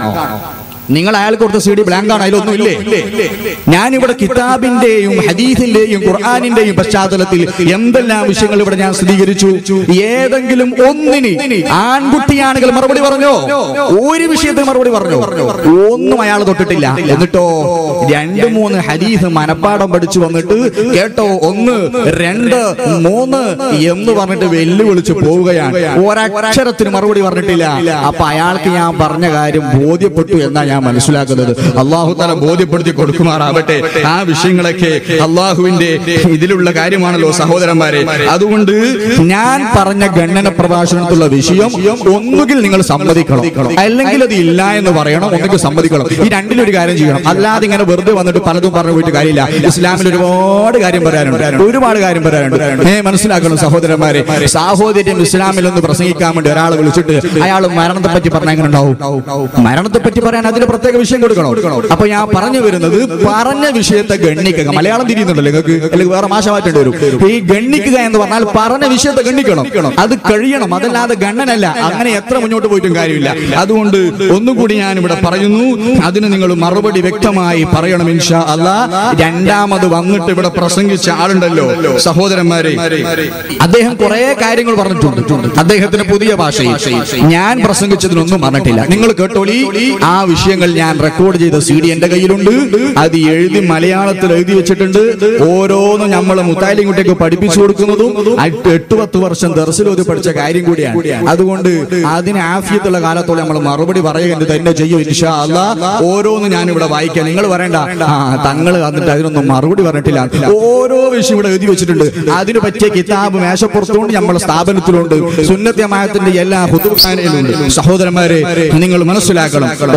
നിങ്ങൾ അയാൾ കൊടുത്ത സി ഡി ബ്ലാങ്ക് ആണ് അതിലൊന്നും ഇല്ലേ ഞാനിവിടെ കിതാബിന്റെയും ഹദീസിന്റെയും ഖുർആാനിന്റെയും പശ്ചാത്തലത്തിൽ എന്തെല്ലാം വിഷയങ്ങൾ ഇവിടെ ഞാൻ സ്ഥിരീകരിച്ചു ഏതെങ്കിലും ഒന്നിന് ആൺകുട്ടിയാണെങ്കിൽ മറുപടി പറഞ്ഞോ ഒരു വിഷയത്തിന് മറുപടി പറഞ്ഞോ ഒന്നും അയാൾ തൊട്ടിട്ടില്ല എന്നിട്ടോ രണ്ട് മൂന്ന് ഹദീസ് മനപ്പാടം പഠിച്ചു വന്നിട്ട് കേട്ടോ ഒന്ന് രണ്ട് മൂന്ന് എന്ന് പറഞ്ഞിട്ട് വെല്ലുവിളിച്ച് പോവുകയാണ് ഒരക്ഷരത്തിന് മറുപടി പറഞ്ഞിട്ടില്ല അപ്പൊ അയാൾക്ക് ഞാൻ പറഞ്ഞ കാര്യം ബോധ്യപ്പെട്ടു എന്നാ ഞാൻ മനസ്സിലാക്കുന്നത് അള്ളാഹു തല ബോധ്യപ്പെടുത്തി കൊടുക്കുമാറാവട്ടെ ആ വിഷയങ്ങളൊക്കെ അള്ളാഹുവിന്റെ ഇതിലുള്ള കാര്യമാണല്ലോ സഹോദരന്മാരെ അതുകൊണ്ട് ഞാൻ പറഞ്ഞ ഗണ്ണന പ്രഭാഷണത്തിലുള്ള വിഷയം ഒന്നുകിൽ നിങ്ങൾ സമ്മതിക്കണം അല്ലെങ്കിൽ അത് ഇല്ല എന്ന് പറയണം ഒന്നുകിൽ സമ്മതിക്കണം ഈ രണ്ടിലൊരു കാര്യം ചെയ്യണം അല്ലാതെ ഇങ്ങനെ വെറുതെ വന്നിട്ട് പലതും പറഞ്ഞു പോയിട്ട് കാര്യമില്ല ഇസ്ലാമിൽ ഒരുപാട് കാര്യം പറയാനുണ്ട് ഒരുപാട് കാര്യം പറയാനുണ്ട് ഏ മനസ്സിലാക്കണം സഹോദരന്മാരെ സാഹോദര്യം ഇസ്ലാമിൽ ഒന്ന് പ്രസംഗിക്കാൻ വേണ്ടി ഒരാളെ വിളിച്ചിട്ട് അയാൾ മരണത്തെ പറ്റി പറഞ്ഞാൽ എങ്ങനെ ഉണ്ടാവും മരണത്തെ പറ്റി പറയാൻ അതിന് പ്രത്യേക വിഷയം കൊടുക്കണം അപ്പൊ ഞാൻ പറഞ്ഞു വരുന്നത് പറഞ്ഞ വിഷയത്തെ ഗണ്ണിക്കുക മലയാളം തിരിയുന്നുണ്ടല്ലോ നിങ്ങൾക്ക് അല്ലെങ്കിൽ വേറെ മാഷ മാറ്റേണ്ടി വരും ഈ ഗണ്ണിക്കുക എന്ന് പറഞ്ഞാൽ പറഞ്ഞ വിഷയത്തെ ഗണ്ണിക്കണം അത് കഴിയണം അതല്ലാതെ ഗണ്ണനല്ല അങ്ങനെ എത്ര മുന്നോട്ട് പോയിട്ടും കാര്യമില്ല അതുകൊണ്ട് ഒന്നും കൂടി ഞാൻ ഇവിടെ പറയുന്നു അതിന് നിങ്ങൾ മറുപടി വ്യക്തമായി പറയണം ഇൻഷാ അല്ലാ രണ്ടാമത് വന്നിട്ട് ഇവിടെ പ്രസംഗിച്ച ആളുണ്ടല്ലോ സഹോദരന്മാരെ അദ്ദേഹം കുറെ കാര്യങ്ങൾ പറഞ്ഞിട്ടുണ്ട് അദ്ദേഹത്തിന് പുതിയ ഭാഷയിൽ ഞാൻ പ്രസംഗിച്ചതിനൊന്നും പറഞ്ഞിട്ടില്ല നിങ്ങൾ കേട്ടോളി ആ വിഷയങ്ങൾ ഞാൻ റെക്കോർഡ് ചെയ്ത സി ഡി എന്റെ കയ്യിലുണ്ട് അത് എഴുതി മലയാളത്തിൽ എഴുതി വെച്ചിട്ടുണ്ട് ഓരോന്നും നമ്മൾ മുത്തായാലും കുട്ടിയൊക്കെ പഠിപ്പിച്ചു കൊടുക്കുന്നതും എട്ട് എട്ട് പത്ത് വർഷം ദർശനോതി പഠിച്ച കാര്യം കൂടിയാണ് അതുകൊണ്ട് അതിന് ആഫിയത്തുള്ള കാലത്തോളം നമ്മൾ മറുപടി പറയുക തന്നെ ചെയ്യും ഇൻഷാ അല്ലാ ഓരോന്നും ഞാൻ ഇവിടെ വായിക്കാം നിങ്ങൾ പറയണ്ട ആ തങ്ങൾ വന്നിട്ട് അതിനൊന്നും മറുപടി പറഞ്ഞിട്ടില്ല ഓരോ വിഷയം ഇവിടെ എഴുതി വെച്ചിട്ടുണ്ട് അതിന് പറ്റിയ കിതാബ് മേശപ്പുറത്തുകൊണ്ട് നമ്മുടെ സ്ഥാപനത്തിലുണ്ട് സുന്നത്യമായത്തിന്റെ എല്ലാ ഹുദുഖാനയിലുണ്ട് സഹോദരന്മാരെ നിങ്ങൾ മനസ്സിലാക്കണം ഒന്നാമത്തെ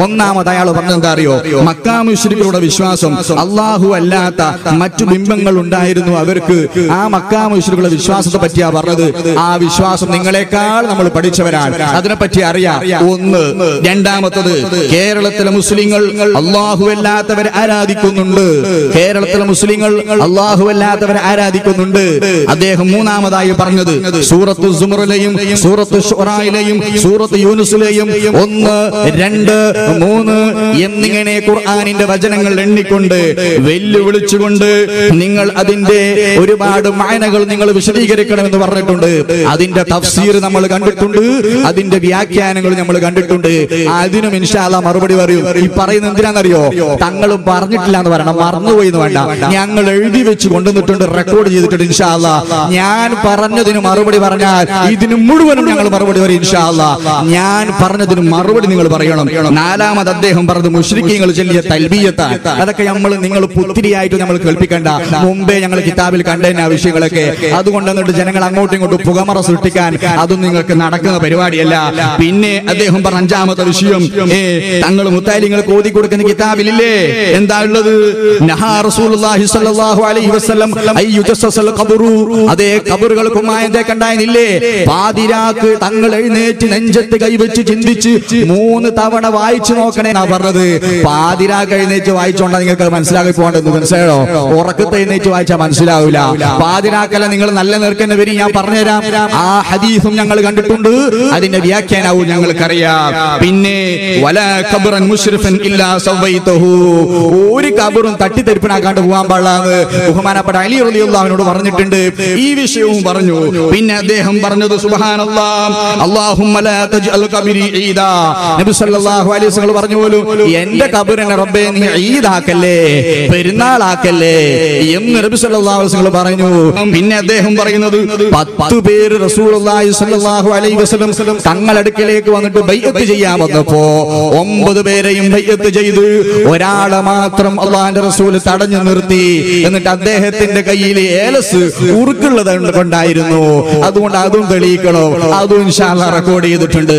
ഒന്നാമത് അയാൾ പറഞ്ഞെന്താ അറിയോ മക്കാമുശ്രികളുടെ വിശ്വാസം അള്ളാഹു അല്ലാത്ത മറ്റു ബിംബങ്ങൾ ഉണ്ടായിരുന്നു അവർക്ക് ആ മക്കാമുശ്രികളുടെ വിശ്വാസത്തെ പറ്റിയാ പറഞ്ഞത് ആ വിശ്വാസം നിങ്ങളെക്കാൾ നമ്മൾ പഠിച്ചവരാണ് അതിനെപ്പറ്റി അറിയാം ഒന്ന് രണ്ടാമത്തത് കേരളത്തിലെ മുസ്ലിങ്ങൾ അള്ളാഹു അല്ലാത്തവരെ ആരാധിക്കുന്നുണ്ട് കേരളത്തിലെ മുസ്ലിങ്ങൾ അള്ളാഹു അല്ലാത്തവരെ ആരാധിക്കുന്നുണ്ട് അദ്ദേഹം മൂന്നാമതായി പറഞ്ഞത് സൂറത്ത് സുമറിലെയും സൂറത്ത് ഷുറായിലെയും സൂറത്ത് യൂനുസിലെയും ഒന്ന് രണ്ട് മൂന്ന് എന്നിങ്ങനെ ഖുർആനിന്റെ വചനങ്ങൾ എണ്ണിക്കൊണ്ട് വെല്ലുവിളിച്ചുകൊണ്ട് നിങ്ങൾ അതിന്റെ ഒരുപാട് മായനകൾ നിങ്ങൾ വിശദീകരിക്കണമെന്ന് പറഞ്ഞിട്ടുണ്ട് അതിന്റെ തഫ്സീർ നമ്മൾ കണ്ടിട്ടുണ്ട് അതിന്റെ വ്യാഖ്യാനങ്ങൾ നമ്മൾ കണ്ടിട്ടുണ്ട് അതിനും ഇൻഷാല്ല മറുപടി പറയും ഈ പറയുന്നത് എന്തിനാണെന്നറിയോ തങ്ങളും പറഞ്ഞിട്ടില്ല എന്ന് പറയണം മറന്നുപോയി എന്ന് വേണ്ട ഞങ്ങൾ എഴുതി വെച്ച് കൊണ്ടുവന്നിട്ടുണ്ട് റെക്കോർഡ് ചെയ്തിട്ടുണ്ട് ഇൻഷാല്ല ഞാൻ പറഞ്ഞതിന് മറുപടി പറഞ്ഞാൽ ഇതിന് മുഴുവനും ഞങ്ങൾ മറുപടി പറയും ഇൻഷാല്ല ഞാൻ പറഞ്ഞതിന് മറുപടി നിങ്ങൾ പറയണം നാലാമത് അദ്ദേഹം പറഞ്ഞത് മുഷ്രിഖീങ്ങൾ ചൊല്ലിയ തൽബീയത്താണ് അതൊക്കെ നമ്മൾ നിങ്ങൾ പുത്തിരിയായിട്ട് നമ്മൾ കേൾപ്പിക്കണ്ട മുമ്പേ ഞങ്ങൾ കിതാബിൽ കണ്ടതിന് ആ വിഷയങ്ങളൊക്കെ അതുകൊണ്ട് എന്നിട്ട് ജനങ്ങൾ അങ്ങോട്ടും ഇങ്ങോട്ടും പുകമറ സൃഷ്ടിക്കാൻ അതും നിങ്ങൾക്ക് നടക്കുന്ന പരിപാടിയല്ല പിന്നെ അദ്ദേഹം പറഞ്ഞ അഞ്ചാമത്തെ വിഷയം ഏ തങ്ങൾ മുത്താലിങ്ങൾ കോതി കൊടുക്കുന്ന കിതാബിലില്ലേ എന്താ ഉള്ളത് നഹാ റസൂലുള്ളാഹി സ്വല്ലല്ലാഹു അലൈഹി വസല്ലം ഐ യുജസ്സസൽ ഖബറു അതേ കബറുകൾ കുമ്മായത്തെ കണ്ടായിരുന്നില്ലേ പാതിരാക്ക് തങ്ങൾ എഴുന്നേറ്റ് നെഞ്ചത്ത് കൈവച്ച് ചിന്തിച്ച് മൂന്ന് തവണ വായിച്ചു നോക്കണേ എന്നാ പറഞ്ഞത് പാതിരാക്ക് എഴുന്നേറ്റ് വായിച്ചോണ്ടാ നിങ്ങൾക്ക് മനസ്സിലാക്കി പോകേണ്ടത് മനസ്സിലായോ ഉറക്കത്തെ എഴുന്നേറ്റ് വായിച്ചാൽ മനസ്സിലാവില്ല പാതിരാക്കല്ല നിങ്ങൾ നല്ല നേർക്കുന്ന വരി ഞാൻ പറഞ്ഞുതരാം ആ ഹദീസും ഞങ്ങൾ കണ്ടിട്ടുണ്ട് അതിന്റെ വ്യാഖ്യാനവും ഞങ്ങൾക്കറിയാം പിന്നെ വല ഖബറൻ മുശ്രിഫൻ ഇല്ലാ സവൈതഹു ഒരു കബറും തട്ടിത്തെരിപ്പിനാക്കാണ്ട് പോകാൻ പാടില്ലാന്ന് ബഹുമാനപ്പെട്ട അലി റളിയല്ലാഹുവിനോട് പറഞ്ഞിട്ടുണ്ട് ഈ വിഷയവും പറഞ്ഞു പിന്നെ അദ്ദേഹം പറഞ്ഞത് സുബ്ഹാനല്ലാഹ് അല്ലാഹുമ്മ ലാ തജ്അൽ ഖബരി ഈദാ നബി സല്ലല്ലാഹു അലൈഹി വസല്ലം പറഞ്ഞു പോലും എന്റെ കബറിനെ റബ്ബേ നീ ഈദാക്കല്ലേ പെരുന്നാളാക്കല്ലേ എന്ന് നബി സല്ലല്ലാഹു അലൈഹി വസല്ലം പറഞ്ഞു പിന്നെ അദ്ദേഹം പറയുന്നത് പത്ത് പേര് റസൂലുള്ളാഹി സ്വല്ലല്ലാഹു അലൈഹി വസല്ലം തങ്ങളടുക്കലേക്ക് വന്നിട്ട് ബൈഅത്ത് ചെയ്യാൻ വന്നപ്പോ ഒമ്പത് പേരെയും ബൈഅത്ത് ചെയ്ത് ഒരാളെ മാത്രം അള്ളാഹിന്റെ റസൂൽ തടഞ്ഞു നിർത്തി എന്നിട്ട് അദ്ദേഹത്തിന്റെ കയ്യിൽ ഏലസ് ഉറുക്കുള്ളത് കൊണ്ടായിരുന്നു അതുകൊണ്ട് അതും തെളിയിക്കണോ അതും ഇൻഷാല്ലാ റെക്കോർഡ് ചെയ്തിട്ടുണ്ട്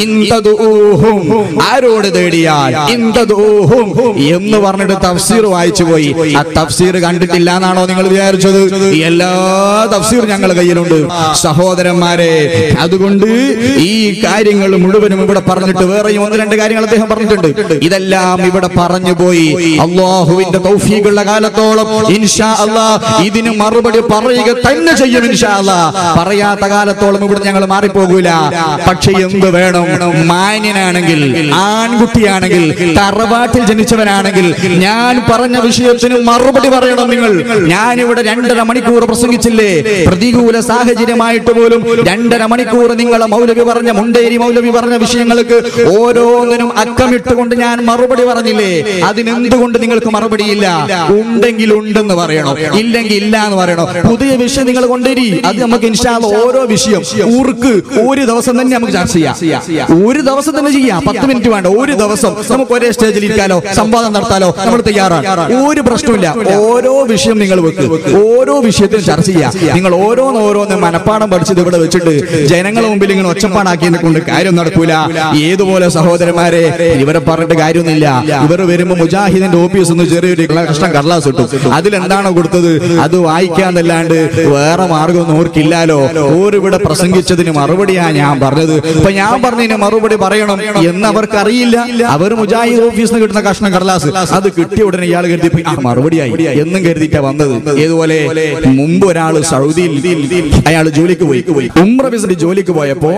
ഇന്തദൂഹും ആരോട് തേടിയാൽ ഇന്തദൂഹും എന്ന് പറഞ്ഞിട്ട് തഫ്സീർ വായിച്ചു പോയി ആ തഫ്സീർ കണ്ടിട്ടില്ല എന്നാണോ നിങ്ങൾ വിചാരിച്ചത് എല്ലാ തഫ്സീർ ഞങ്ങളുടെ കയ്യിലുണ്ട് സഹോദരന്മാരെ അതുകൊണ്ട് ഈ കാര്യങ്ങൾ മുഴുവനും ഇവിടെ പറഞ്ഞിട്ട് വേറെയും ഒന്ന് രണ്ട് കാര്യങ്ങൾ അദ്ദേഹം പറഞ്ഞിട്ടുണ്ട് ഇതെല്ലാം ഇവിടെ പറഞ്ഞു പോയി അള്ളാഹുവിന്റെ തൗഫീഖുള്ള കാലത്തോളം ഇൻഷാ അല്ലാ ഇതിന് മറുപടി പറയുക തന്നെ ചെയ്യും ഇൻഷാ അല്ലാ പറയാത്ത കാലത്തോളം ഇവിടെ ഞങ്ങൾ മാറിപ്പോകൂല പക്ഷെ എന്ത് വേണം മാന്യനാണെങ്കിൽ ആൺകുട്ടിയാണെങ്കിൽ തറവാട്ടിൽ ജനിച്ചവനാണെങ്കിൽ ഞാൻ പറഞ്ഞ വിഷയത്തിന് മറുപടി പറയണം നിങ്ങൾ ഞാൻ ഇവിടെ രണ്ടര മണിക്കൂർ പ്രസംഗിച്ചില്ലേ പ്രതികൂല സാഹചര്യമായിട്ട് പോലും രണ്ടര മണിക്കൂർ നിങ്ങളെ മൗലവി പറഞ്ഞ മുണ്ടേരി മൗലവി പറഞ്ഞ വിഷയങ്ങൾക്ക് ഓരോന്നിനും അക്കമിട്ടുകൊണ്ട് ഞാൻ മറുപടി പറഞ്ഞില്ലേ അതിനെന്തുകൊണ്ട് നിങ്ങൾക്ക് മറുപടിയില്ല ഉണ്ടെങ്കിൽ ഉണ്ടെന്ന് പറയണം ഇല്ലെങ്കിൽ ഇല്ല എന്ന് പറയണം പുതിയ വിഷയം നിങ്ങൾ കൊണ്ടുവരി അത് നമുക്ക് ഇൻഷാല്ല ഓരോ വിഷയം ഊർക്ക് ഒരു ദിവസം തന്നെ നമുക്ക് ചർച്ച ചെയ്യാം ഒരു ദിവസം തന്നെ ചെയ്യാം പത്ത് മിനിറ്റ് വേണ്ട ഒരു ദിവസം നമുക്ക് ഒരേ സ്റ്റേജിൽ ഇരിക്കാലോ സംവാദം നടത്താലോ നമ്മൾ തയ്യാറാണ് ഒരു പ്രശ്നമില്ല ഓരോ വിഷയം നിങ്ങൾ വെക്ക് ഓരോ വിഷയത്തിനും ചർച്ച ചെയ്യാം നിങ്ങൾ ഓരോന്ന് ഓരോന്ന് മനപ്പാടം പഠിച്ചത് ഇവിടെ വെച്ചിട്ട് ജനങ്ങളുടെ മുമ്പിൽ ഇങ്ങനെ ഒച്ചപ്പാടാക്കിയതിനെ കൊണ്ട് കാര്യം നടക്കൂല ഏതുപോലെ സഹോദരന്മാരെ ഇവരെ പറഞ്ഞിട്ട് കാര്യമൊന്നുമില്ല ഇവർ വരുമ്പോ മുജാഹിദിന്റെ ഓഫീസ് ഒന്ന് ചെറിയൊരു കഷ്ടം കടലാസ് ഇട്ടു അതിലെന്താണോ കൊടുത്തത് അത് വായിക്കാന്നല്ലാണ്ട് വേറെ മാർഗമൊന്നും ഓർക്കില്ലാലോ ഓരിവിടെ പ്രസംഗിച്ചതിന് മറുപടിയാ ഞാൻ പറഞ്ഞത് ഇപ്പൊ ഞാൻ പറഞ്ഞതിന് മറുപടി പറയണം എന്ന് അവർക്ക് അറിയില്ല അവർ മുജാഹിദ് ഓഫീസിൽ നിന്ന് കിട്ടുന്ന കഷ്ണം കടലാസ് അത് കിട്ടിയ ഉടനെ ഇയാൾ കരുതി ആ മറുപടിയായി എന്നും കരുതിയിട്ടാ വന്നത് ഏതുപോലെ മുമ്പ് ഒരാള് സൗദിയിൽ അയാൾ ജോലിക്ക് പോയി ഉംറ വിസിറ്റ് ജോലിക്ക് പോയപ്പോ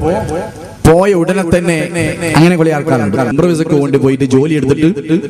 പോയ ഉടനെ തന്നെ അങ്ങനെ കുറെ ആൾക്കാരുണ്ട് ഉംറ വിസക്ക് കൊണ്ട് പോയിട്ട് ജോലി എടുത്തിട്ട്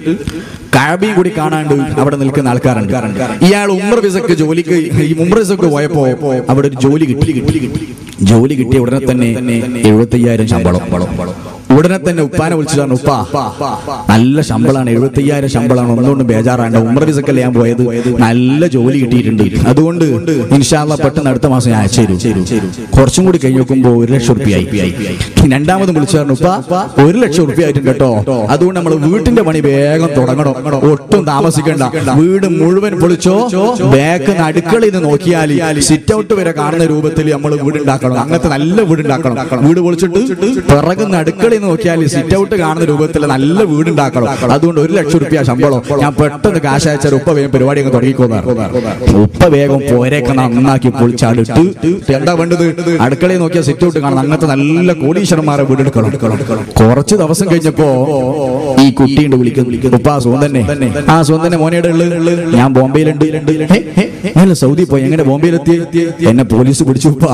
കാബിയും കൂടി കാണാണ്ട് അവിടെ നിൽക്കുന്ന ആൾക്കാരുണ്ട് ഇയാൾ ഉംറ വിസക്ക് ജോലിക്ക് ഈ ഉംറ വിസക്ക് പോയപ്പോ അവിടെ ഒരു ജോലി കിട്ടി കിട്ടി ജോലി കിട്ടിയ ഉടനെ തന്നെ എഴുപത്തയ്യായിരം ശമ്പളം ഉടനെ തന്നെ ഉപ്പാനെ വിളിച്ചതാണ് ഉപ്പ നല്ല ശമ്പളമാണ് എഴുപത്തയ്യായിരം ശമ്പളമാണ് ഒന്നുകൊണ്ടും ബേജാറാണ്ട് ഉമ്ര വിസക്കല്ലേ ഞാൻ പോയത് നല്ല ജോലി കിട്ടിയിട്ടുണ്ട് അതുകൊണ്ട് ഇൻഷാല്ല പെട്ടെന്ന് അടുത്ത മാസം ഞാൻ അയച്ചു തരും കുറച്ചും കൂടി കഴിഞ്ഞ് നോക്കുമ്പോ ഒരു ലക്ഷം റുപ്യായി രണ്ടാമത് വിളിച്ചു പറഞ്ഞു ഉപ്പ ഒരു ലക്ഷം റുപ്യ ആയിട്ടുണ്ട് കേട്ടോ അതുകൊണ്ട് നമ്മൾ വീട്ടിന്റെ പണി വേഗം തുടങ്ങണം ഒട്ടും താമസിക്കണ്ട വീട് മുഴുവൻ പൊളിച്ചോ ബാക്ക് അടുക്കളയിൽ നിന്ന് നോക്കിയാൽ സിറ്റ് ഔട്ട് വരെ കാണുന്ന രൂപത്തിൽ നമ്മൾ വീട് ഉണ്ടാക്കണം അങ്ങനത്തെ നല്ല വീട് ഉണ്ടാക്കണം വീട് പൊളിച്ചിട്ട് പിറകുന്ന അടുക്കളയിൽ അടുക്കളയിൽ നോക്കിയാൽ സിറ്റ് ഔട്ട് കാണുന്ന രൂപത്തിൽ നല്ല വീടുണ്ടാക്കണം അതുകൊണ്ട് ഒരു ലക്ഷം റുപ്യ ശമ്പളം ഞാൻ പെട്ടെന്ന് കാശ് അയച്ചാൽ ഉപ്പ വേഗം പരിപാടി അങ്ങ് തുടങ്ങിക്കോന്നാണ് ഉപ്പ വേഗം പോരൊക്കെ നന്നാക്കി പൊളിച്ചാടിട്ട് എന്താ വേണ്ടത് അടുക്കളയിൽ നോക്കിയാൽ സിറ്റ് ഔട്ട് കാണണം അങ്ങനത്തെ നല്ല കോടീശ്വരന്മാരെ വീടെടുക്കണം കുറച്ച് ദിവസം കഴിഞ്ഞപ്പോ ഈ കുട്ടിയുണ്ട് വിളിക്കുന്നു ഉപ്പ സോൻ തന്നെ ആ സോൻ തന്നെ മോനയുടെ ഉള്ളത് ഞാൻ ബോംബെയിലുണ്ട് ഹേ, ഹേ, ഞാൻ സൗദി പോയി എങ്ങനെ ബോംബെയിലെത്തി എന്നെ പോലീസ് പിടിച്ചു ഉപ്പ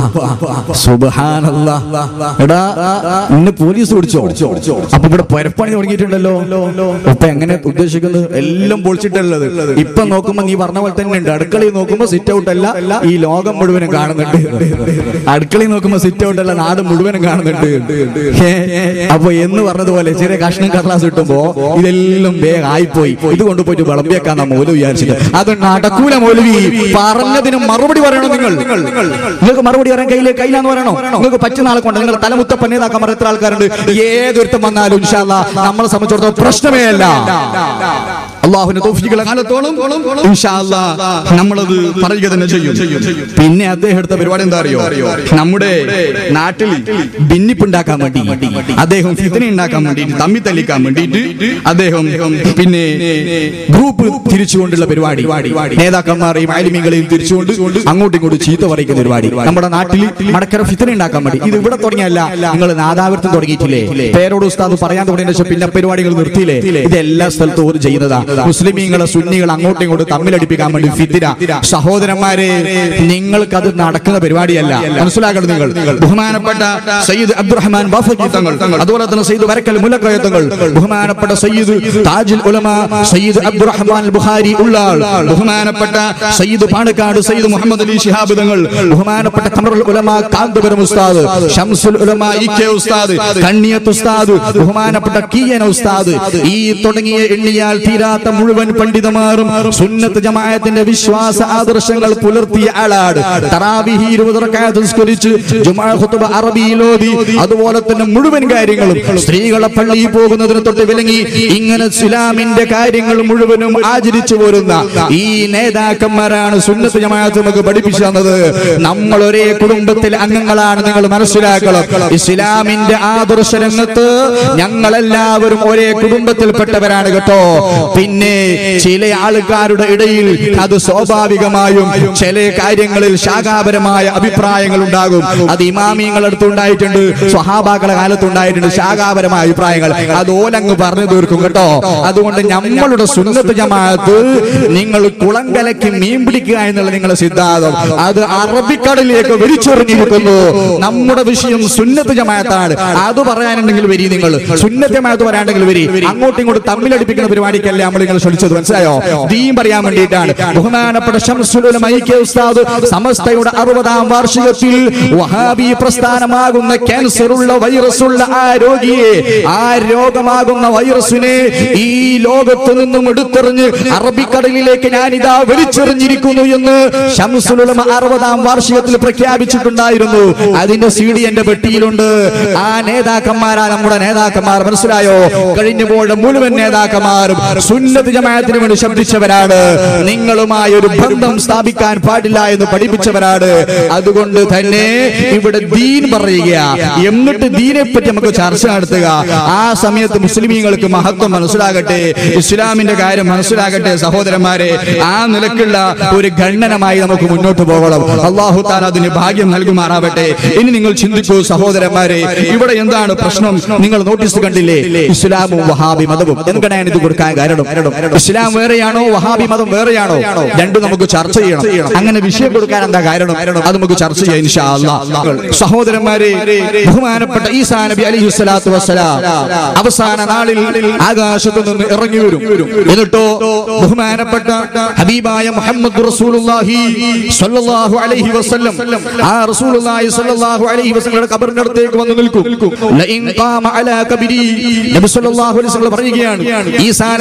സുബ്ഹാനല്ലാ എടാ എന്നെ പോലീസ് പിടിച്ചോ അപ്പൊ ഇവിടെ പരപ്പണി തുടങ്ങിയിട്ടുണ്ടല്ലോ ഉപ്പ എങ്ങനെ ഉദ്ദേശിക്കുന്നത് എല്ലാം പൊളിച്ചിട്ടുള്ളത് ഇപ്പൊ നോക്കുമ്പോ നീ പറഞ്ഞ പോലെ തന്നെ ഉണ്ട് അടുക്കളയിൽ നോക്കുമ്പോ സിറ്റ് ഔട്ട് അല്ല ഈ ലോകം മുഴുവനും കാണുന്നുണ്ട് അടുക്കളയിൽ നോക്കുമ്പോ സിറ്റ് ഔട്ട് അല്ല നാട് മുഴുവനും കാണുന്നുണ്ട് ഹേ, അപ്പൊ എന്ന് പറഞ്ഞതുപോലെ ചെറിയ കഷ്ണം കടലാസ് കിട്ടുമ്പോ ഇതെല്ലാം വേഗം ആയിപ്പോയി ഇത് കൊണ്ടുപോയിട്ട് വിളമ്പിയേക്കാന്ന മൗലവി വിചാരിച്ചിട്ട് അത് നടക്കൂല മൗലവി പറഞ്ഞതിന് മറുപടി പറയണം നിങ്ങൾ നിങ്ങൾക്ക് മറുപടി പറയാൻ കയ്യിലെ കയ്യിലാന്ന് പറയണോ നിങ്ങൾക്ക് പറ്റുന്ന ആളെ കൊണ്ട് നിങ്ങൾ തലമുത്തപ്പ നേതാക്കാൻ പറഞ്ഞ എത്ര ആൾക്കാരുണ്ട് ഏതൊരുത്തം വന്നാലും ഇൻഷാല്ല നമ്മളെ സംബന്ധിച്ചിടത്തോളം പ്രശ്നമേ അല്ല അള്ളാഹുവിന്റെ തോഫികളെ കാലത്തോളം ഇൻഷാ അല്ലാ നമ്മളത് പറയുക തന്നെ ചെയ്യും പിന്നെ അദ്ദേഹം എടുത്ത പരിപാടി എന്താ അറിയോ നമ്മുടെ നാട്ടിൽ ഭിന്നിപ്പുണ്ടാക്കാൻ വേണ്ടി അദ്ദേഹം ഫിത്തന ഉണ്ടാക്കാൻ വേണ്ടിയിട്ട് തമ്മി തല്ലിക്കാൻ വേണ്ടിയിട്ട് അദ്ദേഹം പിന്നെ ഗ്രൂപ്പ് തിരിച്ചുകൊണ്ടുള്ള പരിപാടി നേതാക്കന്മാരെയും ആലിമീങ്ങളെയും തിരിച്ചുകൊണ്ട് അങ്ങോട്ടും ഇങ്ങോട്ടും ചീത്ത പറയുന്ന പരിപാടി നമ്മുടെ നാട്ടിൽ മടക്കര ഫിത്തന ഉണ്ടാക്കാൻ വേണ്ടി ഇത് ഇവിടെ തുടങ്ങിയല്ല നിങ്ങൾ നാദാവൃത്തം തുടങ്ങിയിട്ടില്ലേ പേരോട് ഉസ്താദ് പറയാൻ തുടങ്ങിയ ശേഷം പിന്നെ പരിപാടികൾ നിർത്തിയില്ലേ ഇത് എല്ലാ സ്ഥലത്തും ഓര് ചെയ്യുന്നതാ മുസ്ലിമീങ്ങളെ സുന്നികൾ അങ്ങോട്ടും ഇങ്ങോട്ടും തമ്മിലടിപ്പിക്കാൻ വേണ്ടി ഫിത്തിര സഹോദരന്മാരെ നിങ്ങൾക്ക് അത് നടക്കുന്ന പരിപാടിയല്ല മനസ്സിലാക്കണം നിങ്ങൾ ബഹുമാനപ്പെട്ട സയ്യിദ് അബ്ദുറഹ്മാൻ ബാഫക്കി തങ്ങൾ അതുപോലെ തന്നെ സയ്യിദ് വരക്കൽ മുലക്കയ തങ്ങൾ ബഹുമാനപ്പെട്ട സയ്യിദ് താജുൽ ഉലമ സയ്യിദ് അബ്ദുറഹ്മാൻ ബുഖാരി ഉള്ളാൾ ബഹുമാനപ്പെട്ട സയ്യിദ് പാണക്കാട് സയ്യിദ് മുഹമ്മദ് അലി ശിഹാബ് തങ്ങൾ ബഹുമാനപ്പെട്ട കമറുൽ ഉലമ കാന്തപുരം ഉസ്താദ് ഷംസുൽ ഉലമ ഇ കെ ഉസ്താദ് കണ്ണിയത്ത് ഉസ്താദ് ബഹുമാനപ്പെട്ട കീയന ഉസ്താദ് ഈ തുടങ്ങിയ എണ്ണിയാൽ തീരാത്ത മുഴുവൻ പണ്ഡിതമാരും സുന്നത്ത് ജമാഅത്തിന്റെ വിശ്വാസ ആദർശങ്ങൾ പുലർത്തിയ ആളാണ് തറാവിഹി ഇരുപത് റക്അത്ത് നിസ്കരിച്ച് ജുമാ ഖുതുബ അറബിയിൽ ഓതി അതുപോലെ തന്നെ മുഴുവൻ കാര്യങ്ങളും സ്ത്രീകളെ പള്ളിയിൽ പോകുന്നതിന് തൊട്ട് വിലങ്ങി ഇങ്ങനെ ഇസ്ലാമിന്റെ കാര്യങ്ങൾ മുഴുവനും ആചരിച്ചു പോരുന്ന ഈ നേതാക്കന്മാരാണ് സുന്നത്ത് ജമാഅത്ത് നമുക്ക് പഠിപ്പിച്ചു തന്നത് നമ്മൾ ഒരേ കുടുംബത്തിലെ അംഗങ്ങളാണ് നിങ്ങൾ മനസ്സിലാക്കണം ഇസ്ലാമിന്റെ ആദർശ രംഗത്ത് ഞങ്ങളെല്ലാവരും ഒരേ കുടുംബത്തിൽപ്പെട്ടവരാണ് കേട്ടോ പിന്നെ ചില ആൾക്കാരുടെ ഇടയിൽ അത് സ്വാഭാവികമായും ചില കാര്യങ്ങളിൽ ശാഖാപരമായ അഭിപ്രായങ്ങൾ ഉണ്ടാകും അത് ഇമാമിയങ്ങൾ അടുത്തുണ്ടായിട്ടുണ്ട് സ്വഹാബാക്കളെ കാലത്തുണ്ടായിട്ടുണ്ട് ശാഖാപരമായ അഭിപ്രായങ്ങൾ അത് ഓലങ്ങ് പറഞ്ഞു തീർക്കും കേട്ടോ അതുകൊണ്ട് നമ്മളുടെ സുന്നത്ത് ജമാഅത്ത് നിങ്ങൾ കുളങ്കലയ്ക്ക് മീൻ പിടിക്കുക എന്നുള്ള നിങ്ങളുടെ സിദ്ധാന്തം അത് അറബിക്കടലിലേക്ക് വലിച്ചെറിഞ്ഞിരിക്കുന്നു നമ്മുടെ വിഷയം സുന്നത്ത് ജമാഅത്താണ് അത് പറയാനുണ്ടെങ്കിൽ വരി നിങ്ങൾ സുന്നത്ത് ജമാഅത്ത് പറയാണ്ടെങ്കിൽ വരി അങ്ങോട്ടും ഇങ്ങോട്ടും തമ്മിലടിപ്പിക്കുന്ന പരിപാടിക്കല്ലേ നമ്മൾ നിങ്ങൾ ശ്രമിച്ചത് മനസ്സിലായോ ദീൻ പറയാൻ വേണ്ടിയിട്ടാണ് ബഹുമാനപ്പെട്ട ശംസുൽ ഉലമ ഇ കെ ഉസ്താദ് സമസ്തയുടെ അറുപതാം വാർഷികത്തിൽ വഹാബി പ്രസ്ഥാനമാകുന്ന ക്യാൻസർ ഉള്ള വൈറസ് ഉള്ള ആ രോഗിയെ ആ രോഗമാകുന്ന വൈറസിനെ ഈ ലോകത്ത് നിന്നും എടുത്തെറിഞ്ഞ് അറബിക്കടലിലേക്ക് ഞാൻ ഇതാ വലിച്ചെറിഞ്ഞിരിക്കുന്നു എന്ന് ശംസുലുലമ അറുപതാം വാർഷികത്തിൽ പ്രഖ്യാപിച്ചിട്ടുണ്ടായിരുന്നു അതിന്റെ സി ഡി എന്റെ പെട്ടിയിലുണ്ട് ആ നേതാക്കന്മാരാ നമ്മുടെ നേതാക്കന്മാർ മനസ്സിലായോ കഴിഞ്ഞുപോയ മുഴുവൻ നേതാക്കന്മാരും സുന്നത്ത് ജമാഅത്തിന് വേണ്ടി ശബ്ദിച്ചവരാണ് നിങ്ങളുമായി ഒരു ബന്ധം സ്ഥാപിക്കാൻ പാടില്ല എന്ന് പഠിപ്പിച്ചവരാണ് അതുകൊണ്ട് തന്നെ ഇവിടെ ദീൻ പറയുക എന്നിട്ട് ദീനെ പറ്റി നമുക്ക് ചർച്ച നടത്തുക ആ സമയത്ത് മുസ്ലിമീങ്ങൾക്ക് മഹത്വം മനസ്സിലാകട്ടെ ഇസ്ലാമിന്റെ കാര്യം മനസ്സിലാകട്ടെ സഹോദരന്മാരെ ആ നിലക്കുള്ള ഒരു ഗണ്ണനമായി നമുക്ക് മുന്നോട്ട് പോകണം അള്ളാഹു താൻ അതിന് ഭാഗ്യം നൽകുമാറാവട്ടെ ഇനി നിങ്ങൾ ചിന്തിക്കൂ സഹോദരന്മാരെ ഇവിടെ എന്താണ് പ്രശ്നം നിങ്ങൾ നോട്ടീസ് കണ്ടില്ലേ ഇസ്ലാമും വഹാബി മതവും എന്താണ് ഞാൻ ഇത് കൊടുക്കാൻ കാരണം ഇസ്ലാം വേറെയാണോ വഹാബി മതം വേറെയാണോ രണ്ടും നമുക്ക് ചർച്ച ചെയ്യണം അങ്ങനെ വിഷയം കൊടുക്കാൻ എന്താ കാരണം അത് നമുക്ക് ചർച്ച ചെയ്യാം ഇൻഷാ അല്ലാഹ്. സഹോദരന്മാരെ ബഹുമാനപ്പെട്ട ഈസാ നബി അലൈഹി സ്വലാത്തു വസ്സലാം അവസാന നാളിൽ ആകാശത്ത് നിന്ന് ഇറങ്ങി വരും എന്നിട്ടോ ബഹുമാനപ്പെട്ട ഹബീബായ മുഹമ്മദ് റസൂലുള്ളാഹി സ്വല്ലല്ലാഹു അലൈഹി വസല്ലം ആ റസൂലുള്ളാഹി സ്വല്ലല്ലാഹു അലൈഹി വസല്ലമയുടെ ഖബറിന്റെ അടുത്തേക്ക് വന്ന് നിൽക്കും ലഇൻ ഖാമ അലാ കബരി നബി സ്വല്ലല്ലാഹു അലൈഹി വസല്ലം പറയുകയാണ് ഈസാ നബി അലൈഹി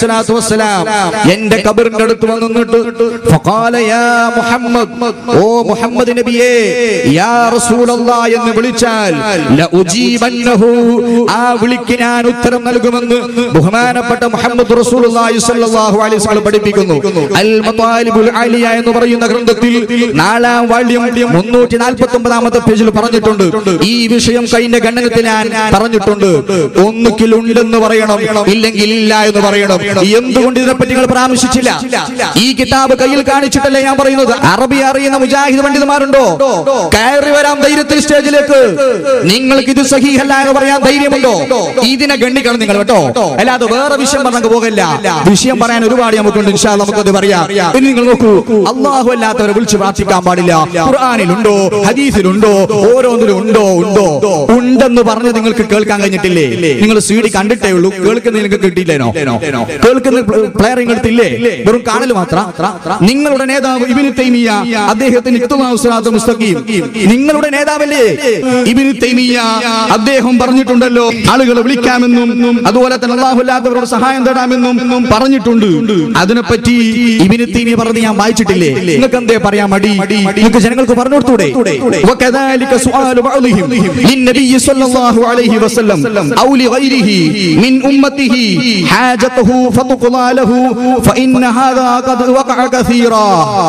സ്വലാത്തു വസ്സലാം എന്റെ കബറിന്റെ അടുത്ത് വന്ന് നിന്നിട്ട് ഫഖാല യാ മുഹമ്മദ് ഓ മുഹമ്മദ് നബിയേ യാ റസൂലല്ലാഹ് എന്ന് വിളിച്ചാൽ ലഉജീബന്നഹു ആ വിളിക്ക് ഞാൻ ഉത്തരം നൽകുമെന്ന് ബഹുമാനപ്പെട്ട മുഹമ്മദ് റസൂലുള്ളാഹി സ്വല്ലല്ലാഹു അലൈഹി വസല്ലം പഠിപ്പിക്കുന്നു അൽ മതാലിബുൽ ആലിയ എന്ന് പറയുന്ന ഗ്രന്ഥത്തിൽ നാലാം വാള്യം മുന്നൂറ്റി നാൽപ്പത്തി ഒമ്പതാമത്തെ പേജിൽ പറഞ്ഞിട്ടുണ്ട് ഈ വിഷയം കഴിഞ്ഞ ഖണ്ഡനത്തിൽ ഞാൻ പറഞ്ഞിട്ടുണ്ട് ഒന്നുകിൽ ഉണ്ടെന്ന് പറയണം ഇല്ലെങ്കിൽ ഇല്ല എന്ന് പറയണം എന്തുകൊണ്ട് ഇതിനെപ്പറ്റി നിങ്ങൾ പരാമർശിച്ചില്ല ഈ കിതാബ് കയ്യിൽ കാണിച്ചിട്ടല്ലേ ഞാൻ പറയുന്നത് അറബി അറിയുന്ന മുജാഹിദ് പണ്ഡിതന്മാരുണ്ടോ കയറി വരാം ധൈര്യത്തിൽ സ്റ്റേജിലേക്ക് നിങ്ങൾക്ക് ഇത് സഹീഹല്ല എന്ന് പറയാൻ ധൈര്യമുണ്ടോ ഇതിനെ ഗണ്ണിക്കണം നിങ്ങൾ കേട്ടോ അല്ലാതെ വേറെ വിഷയം പറഞ്ഞു പോകല്ല വിഷയം പറയാൻ ഒരുപാട് നമുക്കുണ്ട് ഇൻഷാ അല്ലാ നമുക്കത് പറയാം ഇനി നിങ്ങൾ നോക്കൂ അള്ളാഹു അല്ലാത്തവരെ വിളിച്ച് പ്രാർത്ഥിക്കാൻ പാടില്ല ഖുർആനിലുണ്ടോ ഹദീസിലുണ്ടോ ഓരോന്നിലും ഉണ്ടോ ഉണ്ടോ ഉണ്ടെന്ന് പറഞ്ഞ് നിങ്ങൾക്ക് കേൾക്കാൻ കഴിഞ്ഞിട്ടില്ലേ നിങ്ങൾ സി ഡി കണ്ടിട്ടേ ഉള്ളൂ കേൾക്കുന്ന നിങ്ങൾക്ക് കിട്ടിയില്ലേനോ കേൾക്കുന്ന പ്ലെയർ നിങ്ങൾത്തില്ലേ വെറും കാണൽ മാത്രം നിങ്ങളുടെ നേതാവ് ഇബിന് തൈമിയ അദ്ദേഹത്തിന് ഇഖ്തിലാഉ സിറാത്തുൽ മുസ്തഖീം നിങ്ങളുടെ നേതാവല്ലേ ഇബിന് തൈമിയ അദ്ദേഹം പറഞ്ഞിട്ടുണ്ടല്ലോ ആളുകളെ വിളിക്കാമെന്നും അതുപോലെ തന്നെ അല്ലാഹു അല്ലാത്തവരോട് സഹായം തേടാമെന്നും പറഞ്ഞിട്ടുണ്ട് അതിനെപ്പറ്റി ഇബിന് തൈമിയ പറഞ്ഞ് ഞാൻ വായിച്ചിട്ടില്ലേ നിങ്ങൾക്ക് എന്തേ പറയാൻ മടി നിങ്ങൾക്ക് ജനങ്ങൾക്ക് പറഞ്ഞു കൊടുത്തൂടെ وكذلك سؤال بعضهم للنبي صلى الله عليه وسلم أو لغيره من أمته حاجته فتقضى له فإن هذا قد وقع كثيرا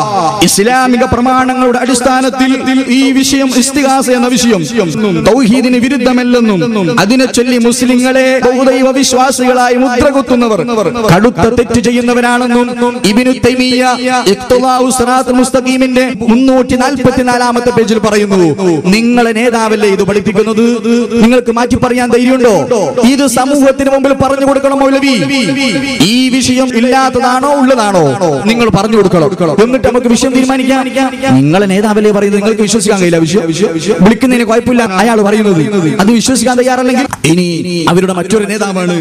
ഇസ്ലാമിക പ്രമാണങ്ങളുടെ അടിസ്ഥാനത്തിൽ ഈ വിഷയം ഇസ്തിഹാസ എന്ന വിഷയം തൗഹീദിന് വിരുദ്ധമല്ലെന്നും അതിനെ ചൊല്ലി മുസ്ലിങ്ങളെ ബഹുദൈവ വിശ്വാസികളായി മുദ്ര കുത്തുന്നവർ കടുത്ത തെറ്റ് ചെയ്യുന്നവരാണെന്നും ഇബിനു തൈമിയ ഇഖ്തിലാഉ സിറാത്തുൽ മുസ്തഖീമിന്റെ മുന്നൂറ്റി നാൽപ്പത്തിനാലാമത്തെ പേജിൽ പറയുന്നു നിങ്ങളെ നേതാവല്ലേ ഇത് പഠിപ്പിക്കുന്നത് നിങ്ങൾക്ക് മാറ്റി പറയാൻ ധൈര്യമുണ്ടോ ഇത് സമൂഹത്തിന് മുമ്പിൽ പറഞ്ഞു കൊടുക്കണം മൗലവി ഈ വിഷയം ഇല്ലാത്തതാണോ ഉള്ളതാണോ നിങ്ങൾ പറഞ്ഞു കൊടുക്കണം എന്നിട്ട് നമുക്ക് വിഷയം തീരുമാനിക്കാം നിങ്ങളെ നേതാവല്ലേ പറയുന്നത് നിങ്ങൾക്ക് വിശ്വസിക്കാൻ കഴിയില്ല വിഷയം വിളിക്കുന്നതിന് കുഴപ്പമില്ല അയാൾ പറയുന്നത് അത് വിശ്വസിക്കാൻ തയ്യാറല്ലെങ്കിൽ ഇനി അവരുടെ മറ്റൊരു നേതാവാണ്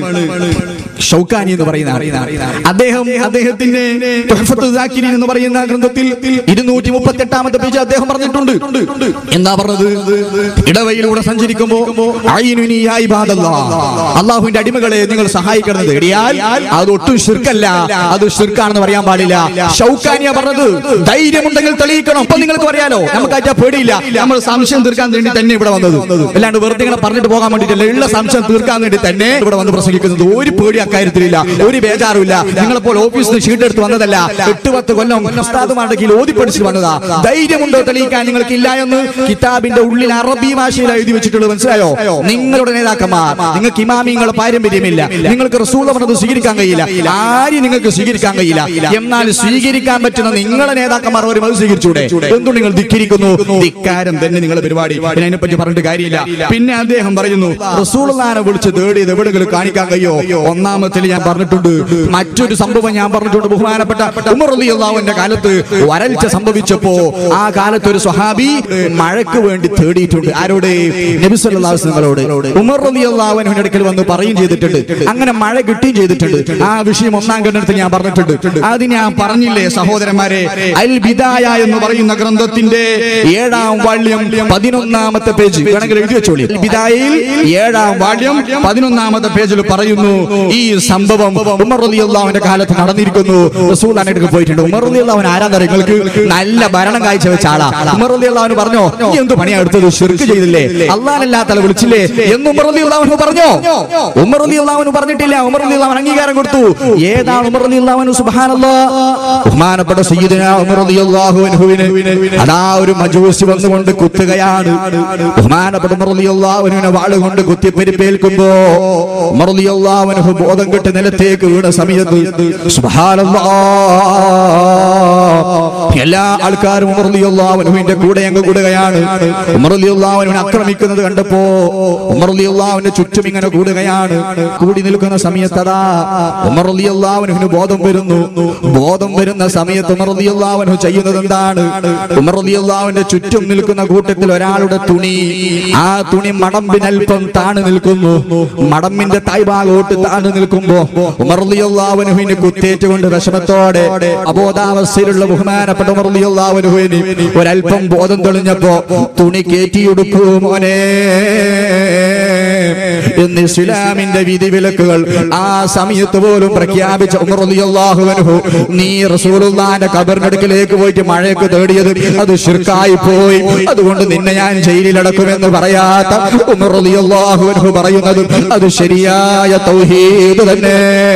ഷൗക്കാനി എന്ന് പറയുന്ന അദ്ദേഹം അദ്ദേഹത്തിന്റെ തുഹ്ഫത്തുൽ ദാക്കിരീൻ എന്ന് പറയുന്ന ഗ്രന്ഥത്തിൽ ഇരുന്നൂറ്റി മുപ്പത്തി എട്ടാമത്തെ പേജ് അദ്ദേഹം പറഞ്ഞിട്ടുണ്ട് എന്താ പറഞ്ഞത് ഇടവയിലൂടെ സഞ്ചരിക്കുമ്പോ ഐനുനി യാ ഇബാദല്ലാഹ്. അള്ളാഹുവിന്റെ അടിമകളെ നിങ്ങൾ സഹായിക്കണം തേടിയാൽ അത് ഒട്ടും ശിർക്കല്ല അത് ശിർക്കാണെന്ന് പറയാൻ പാടില്ല ഷൗക്കാനിയ പറഞ്ഞത് ധൈര്യമുണ്ടെങ്കിൽ തെളിയിക്കണം അപ്പൊ നിങ്ങൾക്ക് പറയാലോ നമുക്ക് അയച്ചാ പേടിയില്ല നമ്മൾ സംശയം തീർക്കാൻ വേണ്ടി തന്നെ ഇവിടെ വന്നത് അല്ലാണ്ട് വെറുതെ ഇങ്ങനെ പറഞ്ഞിട്ട് പോകാൻ വേണ്ടിയിട്ടല്ല ഉള്ള സംശയം തീർക്കാൻ വേണ്ടി തന്നെ ഇവിടെ വന്ന് പ്രസംഗിക്കുന്നത് ഒരു പേടി അക്കാര്യത്തിലില്ല ഒരു ബേജാറുമില്ല നിങ്ങളെപ്പോൾ ഓഫീസിൽ നിന്ന് ഷീട്ട് എടുത്ത് വന്നതല്ല എട്ട് പത്ത് കൊല്ലം ഉസ്താദുമാരുടെ കീഴിൽ ഓതിപ്പടിച്ച് വന്നതാ ധൈര്യമുണ്ടോ തെളിയിക്കാൻ നിങ്ങൾക്ക് ഇല്ല എന്ന് കിതാബിന്റെ ഉള്ളിൽ അറബി ഭാഷയിൽ എഴുതി വെച്ചിട്ടുള്ളത് മനസ്സിലായോ നിങ്ങളുടെ നേതാക്കന്മാർ നിങ്ങൾക്ക് ഇമാമിങ്ങളുടെ പാരമ്പര്യമില്ല നിങ്ങൾക്ക് റസൂൽ പറഞ്ഞത് സ്വീകരിക്കാൻ കഴിയില്ല ആരും നിങ്ങൾക്ക് സ്വീകരിക്കാൻ കഴിയില്ല എന്നാൽ സ്വീകരിക്കാൻ പറ്റുന്ന നിങ്ങളുടെ നേതാക്കന്മാർ ഒരു അത് സ്വീകരിച്ചൂടെ എന്തുകൊണ്ട് നിങ്ങൾ ധിക്കരിക്കുന്നു ധിക്കാരം തന്നെ നിങ്ങളുടെ പരിപാടി പിന്നെ അതിനെപ്പറ്റി പറഞ്ഞിട്ട് കാര്യമില്ല പിന്നെ അദ്ദേഹം പറയുന്നു റസൂൾനെ വിളിച്ച് തേടിയത് എവിടെങ്കിലും കാണിക്കാൻ കഴിയോ ഒന്നാമത്തിൽ ഞാൻ പറഞ്ഞിട്ടുണ്ട് മറ്റൊരു സംഭവം ഞാൻ പറഞ്ഞിട്ടുണ്ട് ബഹുമാനപ്പെട്ട ഉമർ റളിയല്ലാഹുവിന്റെ കാലത്ത് വരൾച്ച സംഭവിച്ചപ്പോ ആ കാലത്ത് ഒരു സ്വഹാബി മഴയ്ക്ക് വേണ്ടി തേടിയിട്ടുണ്ട് ആരോട് നബി സല്ലല്ലാഹു അലൈഹി വസല്ലമയോട് ഉമർ റളിയല്ലാഹുവിന്റെ അടുക്കൽ വന്ന് പറയും ചെയ്തിട്ടുണ്ട് അങ്ങനെ മഴ കിട്ടുകയും ചെയ്തിട്ടുണ്ട് ആ വിഷയം ഒന്നാം ഘട്ടത്തിൽ ഞാൻ പറഞ്ഞിട്ടുണ്ട് അത് ഞാൻ പറഞ്ഞില്ലേ സഹോദരന്മാരെ അൽ ബിദായ എന്ന് പറയുന്ന ഗ്രന്ഥത്തിന്റെ ഏഴാം വാള്യം പതിനൊന്നാമത്തെ പേജ് വേണമെങ്കിൽ എഴുതി വെച്ചോളി അൽ ബിദായയിൽ ഏഴാം വാള്യം പതിനൊന്നാമത്തെ പേജിൽ പറയുന്നു ഈ സംഭവം ഉമർ റളിയല്ലാഹുവിന്റെ കാലത്ത് നടന്നിരിക്കുന്നു റസൂലുള്ളാഹിന്റെ അടുക്കൽ പോയിട്ടുണ്ട് ഉമർ റളിയല്ലാഹു ആരാന്നറിയ നിങ്ങൾക്ക് നല്ല ഭരണം കാഴ്ചവെച്ച ആളാ ഉമർ റളിയല്ലാഹു പറഞ്ഞോ നീ എന്ത് പണിയാ എടുത്തത് ഷിർക്ക് ചെയ്തില്ലേ അള്ളാഹനല്ലാത്തല വിളിച്ചില്ലേ എന്ന് ഉമർ റളിയല്ലാഹു പറഞ്ഞോ ഉമർ റളിയല്ലാഹു പറഞ്ഞിട്ടില്ല ഉമർ റളിയല്ലാഹു അംഗീകാരം കൊടുത്തു ഏതാണ് ഉമർ റളിയല്ലാഹു സുബ്ഹാനല്ലാഹ് ബഹുമാനപ്പെട്ട സയ്യിദന ഉമർ റളിയല്ലാഹു അൻഹുവിനെ അതാ ഒരു മജൂസി വന്നുകൊണ്ട് കുത്തുകയാണ് ബഹുമാനപ്പെട്ട ഉമർ റളിയല്ലാഹു അൻഹുവിനെ വാളുകൊണ്ട് കുത്തി പരിപ്പേൽക്കുമ്പോ ഉമർ റളിയല്ലാഹു അൻഹു ബോധം കെട്ട് നിലത്തേക്ക് വീണ സമയത്ത് സുബ്ഹാനല്ലാഹ് എല്ലാ ആൾക്കാരും ഉമർ റളിയല്ലാഹു അൻഹുവിന്റെ കൂടെ അങ്ങ് കൂടുകയാണ് ഉമർ റളിയല്ലാഹു അൻഹുവിനെ ആക്രമിക്കുന്നത് കണ്ടപ്പോ ഉമർ റളിയല്ലാഹുവിന്റെ ചുറ്റും ഇങ്ങനെ കൂടുകയാണ് കൂടി നിൽക്കുന്ന സമയത്ത് അതാ ഉമർ റളിയല്ലാഹു അൻഹുവിന് ബോധം വരുന്നു ബോധം വരുന്ന സമയത്ത് ഉമർ റളിയല്ലാഹു അൻഹു ചെയ്യുന്നത് എന്താണ് ഉമർ റളിയല്ലാഹുവിന്റെ ചുറ്റും നിൽക്കുന്ന കൂട്ടത്തിൽ ഒരാളുടെ തുണി ആ തുണി മടമ്പിനൽപ്പം താണു നിൽക്കുന്നു മടമ്പിന്റെ തായ്ഭാഗോട്ട് താണു നിൽക്കുമ്പോ ഉമർ റളിയല്ലാഹു അൻഹുവിനെ കുത്തേറ്റുകൊണ്ട് വിഷമത്തോടെ അബോധാവസ്ഥയിലുള്ള ബഹുമാനപ്പെട്ട ഉമർ റളിയല്ലാഹു അൻഹുവിന് ഒരല്പം ബോധം തെളിഞ്ഞപ്പോ തുണി കേറ്റിയെടുക്കൂ മോനെ എന്ന് ഇസ്ലാമിന്റെ വിധിവിലക്കുകൾ ആ സമയത്ത് പോലും പ്രഖ്യാപിച്ച ഉമർ റളിയല്ലാഹു അൻഹു നീ റസൂലുള്ളാന്റെ കബറിനടുക്കിലേക്ക് പോയിട്ട് മഴയൊക്കെ തേടിയത് അത് ശിർക്കായി പോയി അതുകൊണ്ട് നിന്നെ ഞാൻ ജയിലിലടക്കുമെന്ന് പറയാത്ത ഉമർ റളിയല്ലാഹു അൻഹു പറയുന്നത് അത് ശരിയായ തൗഹീദ് തന്നെ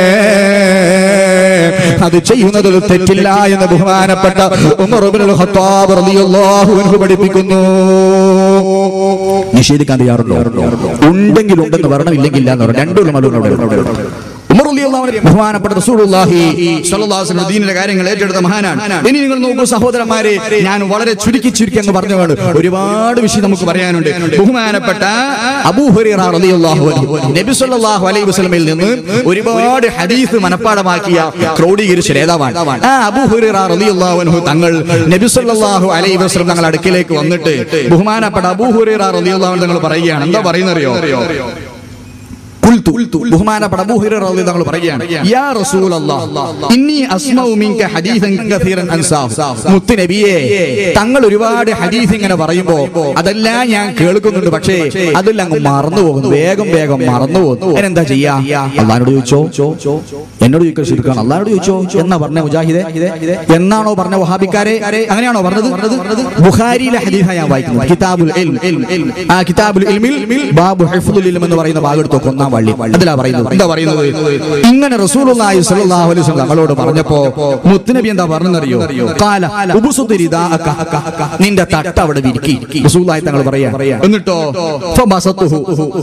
അത് ചെയ്യുന്നതിൽ തെറ്റില്ല എന്ന് ബഹുമാനപ്പെട്ട ഉമർ ഇബ്നുൽ ഖത്താബ് റളിയല്ലാഹു അൻഹു പഠിപ്പിക്കുന്നു നിഷേധിക്കാൻ തയ്യാറുണ്ടോ ഉണ്ടെങ്കിൽ ഉണ്ടെന്ന് പറയണം ഇല്ലെങ്കിൽ ഇല്ല എന്ന് പറയണം രണ്ടും മറുപടി ഉമർ റളിയല്ലാഹു അൻഹു ബഹുമാനപ്പെട്ട റസൂലുള്ളാഹി സ്വല്ലല്ലാഹു അലൈഹി വസല്ലം ദീനിന്റെ കാര്യങ്ങൾ ഏറ്റെടുത്ത മഹാനാണ് ഇനി നിങ്ങൾ നോക്കൂ സഹോദരന്മാരെ ഞാൻ വളരെ ചുരുക്കി ചുരുക്കി അങ്ങ് പറഞ്ഞതാണ് ഒരുപാട് വിഷയം നമുക്ക് പറയാനുണ്ട് ബഹുമാനപ്പെട്ട അബൂ ഹുറൈറ റളിയല്ലാഹു അൻഹു നബി സല്ലല്ലാഹു അലൈഹി വസല്ലമയിൽ നിന്ന് ഒരുപാട് ഹദീസ് മനഃപ്പാടമാക്കിയ ക്രോഡീകരിച്ച നേതാവാണ് ആ അബൂ ഹുറൈറ റളിയല്ലാഹു അൻഹു തങ്ങൾ നബി സല്ലല്ലാഹു അലൈഹി വസല്ലം തങ്ങളുടെ അടുക്കിലേക്ക് വന്നിട്ട് ബഹുമാനപ്പെട്ട അബൂ ഹുറൈറ റളിയല്ലാഹു അൻഹു തങ്ങൾ പറയുകയാണ് എന്താ പറയുന്നറിയോ ഖുൽതു ബഹുമാനപ്പെട്ട അബൂ ഹുറൈറ റളിയല്ലാഹു തങ്ങൾ പറയുകയാണ് യാ റസൂലല്ലാഹ് ഇന്നി അസ്മഉ മിൻക ഹദീസൻ കസീറൻ അൻസാഹു മുത്ത് നബിയേ തങ്ങൾ ഒരുപാട് ഹദീസ് ഇങ്ങനെ പറയുമ്പോ അതെല്ലാം ഞാൻ കേൾക്കുന്നുണ്ട് പക്ഷേ അതെല്ലാം അങ്ങ് മറന്നു പോകുന്നു വേഗം വേഗം മറന്നു പോകുന്നു അതിനെന്താ ചെയ്യാ അള്ളാഹിനോട് ചോദിച്ചോ എന്നോട് ചോദിക്കാൻ ശരിക്കാണ് അള്ളാഹിനോട് ചോദിച്ചോ എന്നാ പറഞ്ഞ മുജാഹിദെ എന്നാണോ പറഞ്ഞ വഹാബിക്കാരെ അങ്ങനെയാണോ പറഞ്ഞത് ബുഖാരിയിലെ ഹദീസ ഞാൻ വായിക്കുന്നത് കിതാബുൽ ഇൽം ആ കിതാബുൽ ഇൽമിൽ ബാബു ഹിഫ്ദുൽ ഇൽം എന്ന് പറയുന്ന ഭാഗം എടുത്തു ഒന്നാം വള്ളി അതിലാ പറയുന്നത് എന്താ പറയുന്നത് ഇങ്ങനെ റസൂലുള്ളാഹി സ്വല്ലല്ലാഹു അലൈഹി വസല്ലം തങ്ങളോട് പറഞ്ഞപ്പോ മുത്തുനബി എന്താ പറഞ്ഞെന്നറിയോ കാല ഉബുസുദ് റിദാഅക. നിന്റെ തട്ട് അവിടെ വിരിക്കി റസൂലുള്ളാഹി തങ്ങൾ പറയാ എന്നിട്ടോ ഫബസത്തുഹു.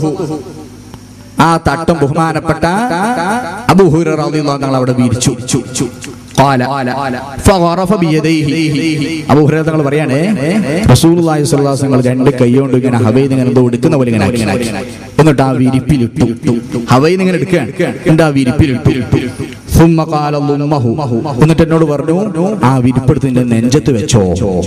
ആ തട്ടം ബഹുമാനപ്പെട്ട അബൂ ഹുറൈറ റളിയല്ലാഹു തങ്ങൾ അവിടെ വിരിച്ചു قال فغرف بيديه അബൂ ഹുറൈറ തങ്ങൾ പറയാണേ റസൂലുള്ളാഹി സ്വല്ലല്ലാഹു അലൈഹി വസല്ലം രണ്ട് കൈ കൊണ്ട് ഇങ്ങനെ ഹവയിൽ ഇങ്ങനെ എന്തോ എടുക്കുന്ന പോലെ ഇങ്ങനെ ആക്കി. എന്നിട്ട് ആ വിരിപ്പിലിട്ടു ഹവയിൽ ഇങ്ങനെ എടുക്കുകയാണ് എന്നിട്ട് ആ വിരിപ്പിലിട്ടു ثم قال ضمه. എന്നിട്ട് എന്നോട് പറഞ്ഞു ആ വിരിപ്പെടുത്ത് നിന്റെ നെഞ്ചത്ത് വെച്ചോ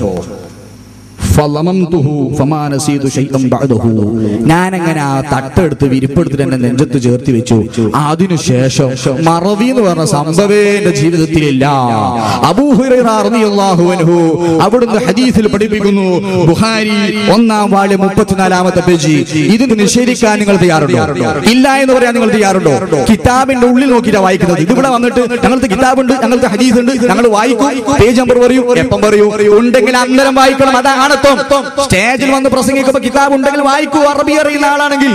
ഫളമംതുഹു ഫമാ നസീതു ശൈഅൻ ബഅദഹു ഞാനങ്ങനെ ആ തട്ടെടുത്ത് വിരിപ്പെടുത്തിട്ട് എന്നെ നെഞ്ചത്ത് ചേർത്തി വെച്ചു അതിനുശേഷം മറവി എന്ന് പറഞ്ഞ സംഭവേ എന്റെ ജീവിതത്തിലില്ല അബൂ ഹുറൈറ റളിയല്ലാഹു അൻഹു അവിടുന്ന് ഹദീസിൽ പഠിപ്പിക്കുന്നു ബുഖാരി ഒന്നാം വാള്യം മുപ്പത്തിനാലാമത്തെ പേജ് ഇത് നിഷേധിക്കാൻ നിങ്ങൾ തയ്യാറുണ്ടോ ഇല്ല എന്ന് പറയാൻ നിങ്ങൾ തയ്യാറുണ്ടോ കിതാബിന്റെ ഉള്ളിൽ നോക്കിയിട്ടാ വായിക്കുന്നത് ഇതിവിടെ വന്നിട്ട് ഞങ്ങൾക്ക് കിതാബുണ്ട് ഞങ്ങൾക്ക് ഹദീസ് ഉണ്ട് ഞങ്ങൾ വായിക്കും പേജ് നമ്പർ പറയൂ എപ്പം പറയൂ ഉണ്ടെങ്കിൽ അന്നേരം വായിക്കണം അതാണ് സ്റ്റേജിൽ വന്ന് പ്രസംഗിക്കുമ്പോ കിതാബ് ഉണ്ടെങ്കിൽ വായിക്കൂ അറബി അറിയുന്ന ആളാണെങ്കിൽ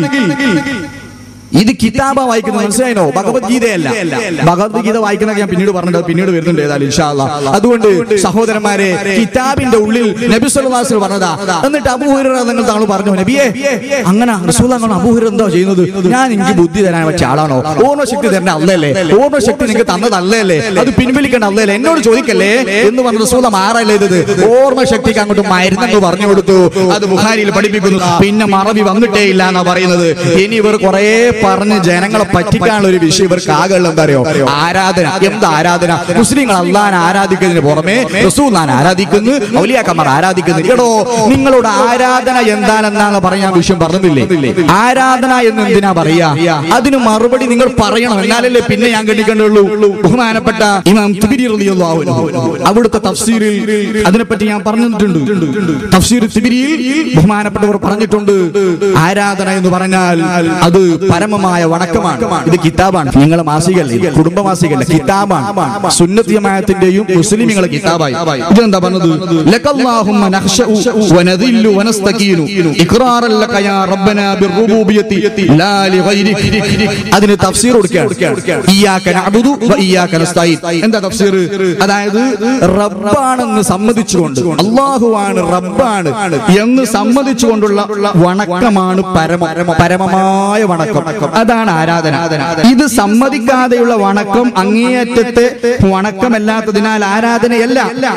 ഇത് കിതാബ വായിക്കുന്നത് മനസ്സിലായിനോ ഭഗവത്ഗീതയല്ല ഭഗവത്ഗീത വായിക്കുന്ന ഞാൻ പിന്നീട് പറഞ്ഞിട്ട് പിന്നീട് വരുന്നുണ്ട് ഏതായാലും ഇൻഷാ അല്ലാ. അതുകൊണ്ട് സഹോദരന്മാരെ കിതാബിന്റെ ഉള്ളിൽ നബി സല്ലല്ലാഹു അലൈഹി വസല്ലം പറഞ്ഞതാ എന്നിട്ട് അബൂഹുറ നിങ്ങൾ താങ്കൾ പറഞ്ഞു നബിയെ അങ്ങനെ റസൂലാണ് അബൂഹുറ എന്താ ചെയ്യുന്നത് ഞാൻ എനിക്ക് ബുദ്ധി തരാൻ പറ്റിയ ആളാണോ ഓർമ്മശക്തി തരേണ്ട അല്ലല്ലേ ഓർമ്മശക്തി നിങ്ങൾക്ക് തന്നതല്ലേ അത് പിൻവലിക്കേണ്ട അല്ലല്ലേ എന്നോട് ചോദിക്കല്ലേ എന്ന് പറഞ്ഞ റസൂല മാറല്ലേ ഇത് ഓർമ്മശക്തിക്ക് അങ്ങോട്ട് മരുന്നെന്ന് പറഞ്ഞു കൊടുത്തു അത് ബുഖാരിയിൽ പഠിപ്പിക്കുന്നു പിന്നെ മറവി വന്നിട്ടേ ഇല്ല എന്നാ പറയുന്നത് ഇനി ഇവർ കുറെ പറഞ്ഞ് ജനങ്ങളെ പറ്റിക്കാനുള്ള ഒരു വിഷയം ഇവർക്ക് ആകെയുള്ള എന്താ അറിയോ ആരാധന എന്ത് ആരാധന മുസ്ലിങ്ങൾ അള്ളാൻ ആരാധിക്കുന്നതിന് പുറമെ റസൂലാൻ ആരാധിക്കുന്നു ഔലിയാക്കന്മാർ ആരാധിക്കുന്നു എടോ നിങ്ങളോട് ആരാധന എന്താണെന്നാണ് പറയാൻ വിഷയം പറഞ്ഞില്ലേ ആരാധന എന്ന് എന്തിനാ പറയാ അതിന് മറുപടി നിങ്ങൾ പറയണം എന്നാലല്ലേ പിന്നെ ഞാൻ കണ്ടിട്ടുള്ളൂ ബഹുമാനപ്പെട്ട ഇമാം തിബിരി റളിയല്ലാഹു അൻഹു അവിടുത്തെ തഫ്സീറിൽ അതിനെപ്പറ്റി ഞാൻ പറഞ്ഞിട്ടുണ്ട് തഫ്സീർ തിബിരിയിൽ ബഹുമാനപ്പെട്ടവർ പറഞ്ഞിട്ടുണ്ട് ആരാധന എന്ന് പറഞ്ഞാൽ അത് പരമമായ വണക്കമാണ് ഇത് കിതാബാണ് നിങ്ങളെ മാസികല്ല ഇത് കുടുംബ മാസികല്ല കിതാബാണ് സുന്നത്തിയമായത്തിന്റെയും മുസ്ലിമിങ്ങളെ കിതാബായി ഇതെന്താ പറഞ്ഞത് ലക്കല്ലാഹുമ്മ നഖ്ശഉ വനദില്ലു വനസ്തകീനു ഇഖ്റാറൻ ലക യാ റബ്ബനാ ബിർറുബൂബിയത്തി ലാ ലിഗൈരിക് അതിന് തഫ്സീർ കൊടുക്കുകയാണ് ഇയ്യാക നഅബുദു വ ഇയ്യാക നസ്തഈൻ എന്താ തഫ്സീർ അതായത് റബ്ബാണെന്ന് സമ്മതിച്ചുകൊണ്ട് അള്ളാഹുവാണ് റബ്ബാണ് എന്ന് സമ്മതിച്ചുകൊണ്ടുള്ള വണക്കമാണ് പരമ പരമമായ വണക്കം അതാണ് ആരാധന ഇത് സമ്മതിക്കാതെയുള്ള വണക്കം അങ്ങേയറ്റത്തെ വണക്കമല്ലാത്തതിനാൽ ആരാധനയല്ല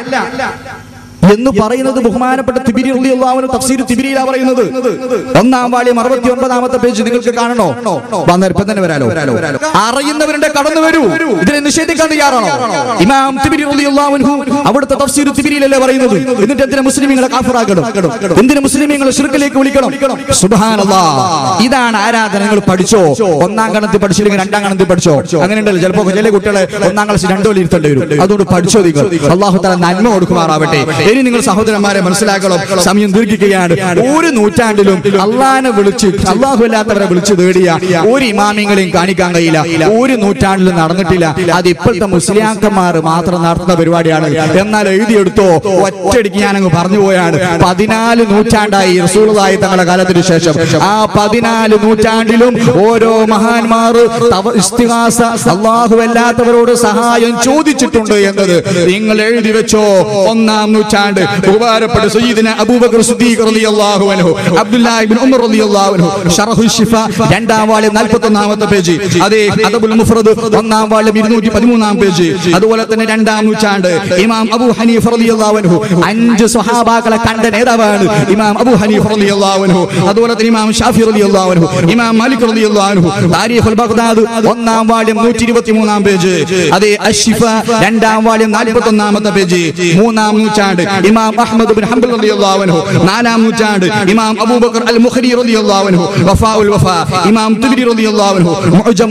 എന്ന് പറയുന്നത് ബഹുമാനപ്പെട്ട തിബിരി റളിയല്ലാഹു തഫ്സീർ തിബിരിയിലാ പറയുന്നത് ഒന്നാം വാള്യം അറുപത്തി ഒമ്പതാമത്തെ പേജ് നിങ്ങൾക്ക് കാണണോ വന്നേരം ഇപ്പം തന്നെ വരാലോ അറിയുന്നവരുടെ കടന്നു വരൂ ഇതിനെ നിഷേധിക്കാൻ തയ്യാറാണോ ഇമാം തിബിരി റളിയല്ലാഹു അൻഹു അവിടുത്തെ തഫ്സീർ തിബിരിയിലല്ലേ പറയുന്നത് എന്നിട്ട് എന്തിനാ മുസ്ലിമീങ്ങളെ കാഫറാക്കണം എന്തിനാ മുസ്ലിമീങ്ങളെ ഷിർക്കിലേക്ക് വിളിക്കണം സുബ്ഹാനല്ലാഹ് ഇതാണ് ആരാധന നിങ്ങൾ പഠിച്ചോ ഒന്നാം ഗണത്തിൽ പഠിച്ചില്ലെങ്കിൽ രണ്ടാം ഗണത്തിൽ പഠിച്ചോ അങ്ങനെ ഉണ്ടല്ലോ ചിലപ്പോ ചില കുട്ടികളെ ഒന്നാം ക്ലാസ് രണ്ടു കൊല്ലം ഇരുത്തേണ്ടി വരും അതുകൊണ്ട് പഠിച്ചോ നിങ്ങൾ അള്ളാഹു തല നന്മ കൊടുക്കുമാറാവട്ടെ ഇനി നിങ്ങൾ സഹോദരന്മാരെ മനസ്സിലാക്കണം സമയം ദീർഘിക്കുകയാണ് ഒരു നൂറ്റാണ്ടിലും അള്ളാനെ വിളിച്ച് അള്ളാഹു അല്ലാത്തവരെ വിളിച്ചു തേടിയ ഒരു ഇമാമിങ്ങളെയും കാണിക്കാൻ കഴിയില്ല ഒരു നൂറ്റാണ്ടിലും നടന്നിട്ടില്ല അത് ഇപ്പോഴത്തെ മുസ്ലിയാക്കന്മാർ മാത്രം നടത്തുന്ന പരിപാടിയാണ് എന്നാൽ എഴുതിയെടുത്തോ ഒറ്റയടിക്ക് ഞാനങ്ങ് പറഞ്ഞു പോയാണ് പതിനാല് നൂറ്റാണ്ടായി റസൂളായി തങ്ങളുടെ കാലത്തിന് ശേഷം ആ പതിനാല് നൂറ്റാണ്ടിലും ഓരോ മഹാന്മാർ തവ- ഇസ്തിഹാസ അള്ളാഹു അല്ലാത്തവരോട് സഹായം ചോദിച്ചിട്ടുണ്ട് എന്നത് നിങ്ങൾ എഴുതി വെച്ചോ ഒന്നാം നൂറ്റാണ്ട് ഉപകാരപ്പെട്ട സയ്യിദിന അബൂബക്കർ സിദ്ദീഖ് റളിയല്ലാഹു അൻഹു അബ്ദുല്ലാഹി ഇബ്നു ഉമർ റളിയല്ലാഹു അൻഹു ഷറഹു ശിഫ രണ്ടാം വാള്യം 41ാമത്തെ പേജ് അതേ അദബുൽ മുഫ്രദ് ഒന്നാം വാള്യം 213ആം പേജ് അതുപോലെ തന്നെ രണ്ടാം നൂറ്റാണ്ട് ഇമാം അബൂ ഹനീഫ് റളിയല്ലാഹു അൻഹു അഞ്ച് സ്വഹാബാക്കളെ കണ്ട നേതാവാണ് ഇമാം അബൂ ഹനീഫ് റളിയല്ലാഹു അൻഹു അതുപോലെ തന്നെ ഇമാം ഷാഫി റളിയല്ലാഹു അൻഹു ഇമാം മാലിക് റളിയല്ലാഹു അൻഹു താരീഖുൽ ബഗ്ദാദ് ഒന്നാം വാള്യം 123ആം പേജ് അതേ അഷ്ഫ രണ്ടാം വാള്യം 41ാമത്തെ പേജ് മൂന്നാം നൂറ്റാണ്ട് ഇമാം അഹ്മദ് ബിൻ ഹംബൽ റളിയല്ലാഹു അൻഹു നാലാം നൂറ്റാണ്ട് ഇമാം അബൂബക്കർ അൽ മുഖരി റളിയല്ലാഹു അൻഹു വഫാഉൽ വഫാ ഇമാം തുബരി റളിയല്ലാഹു അൻഹു മുഅ്ജം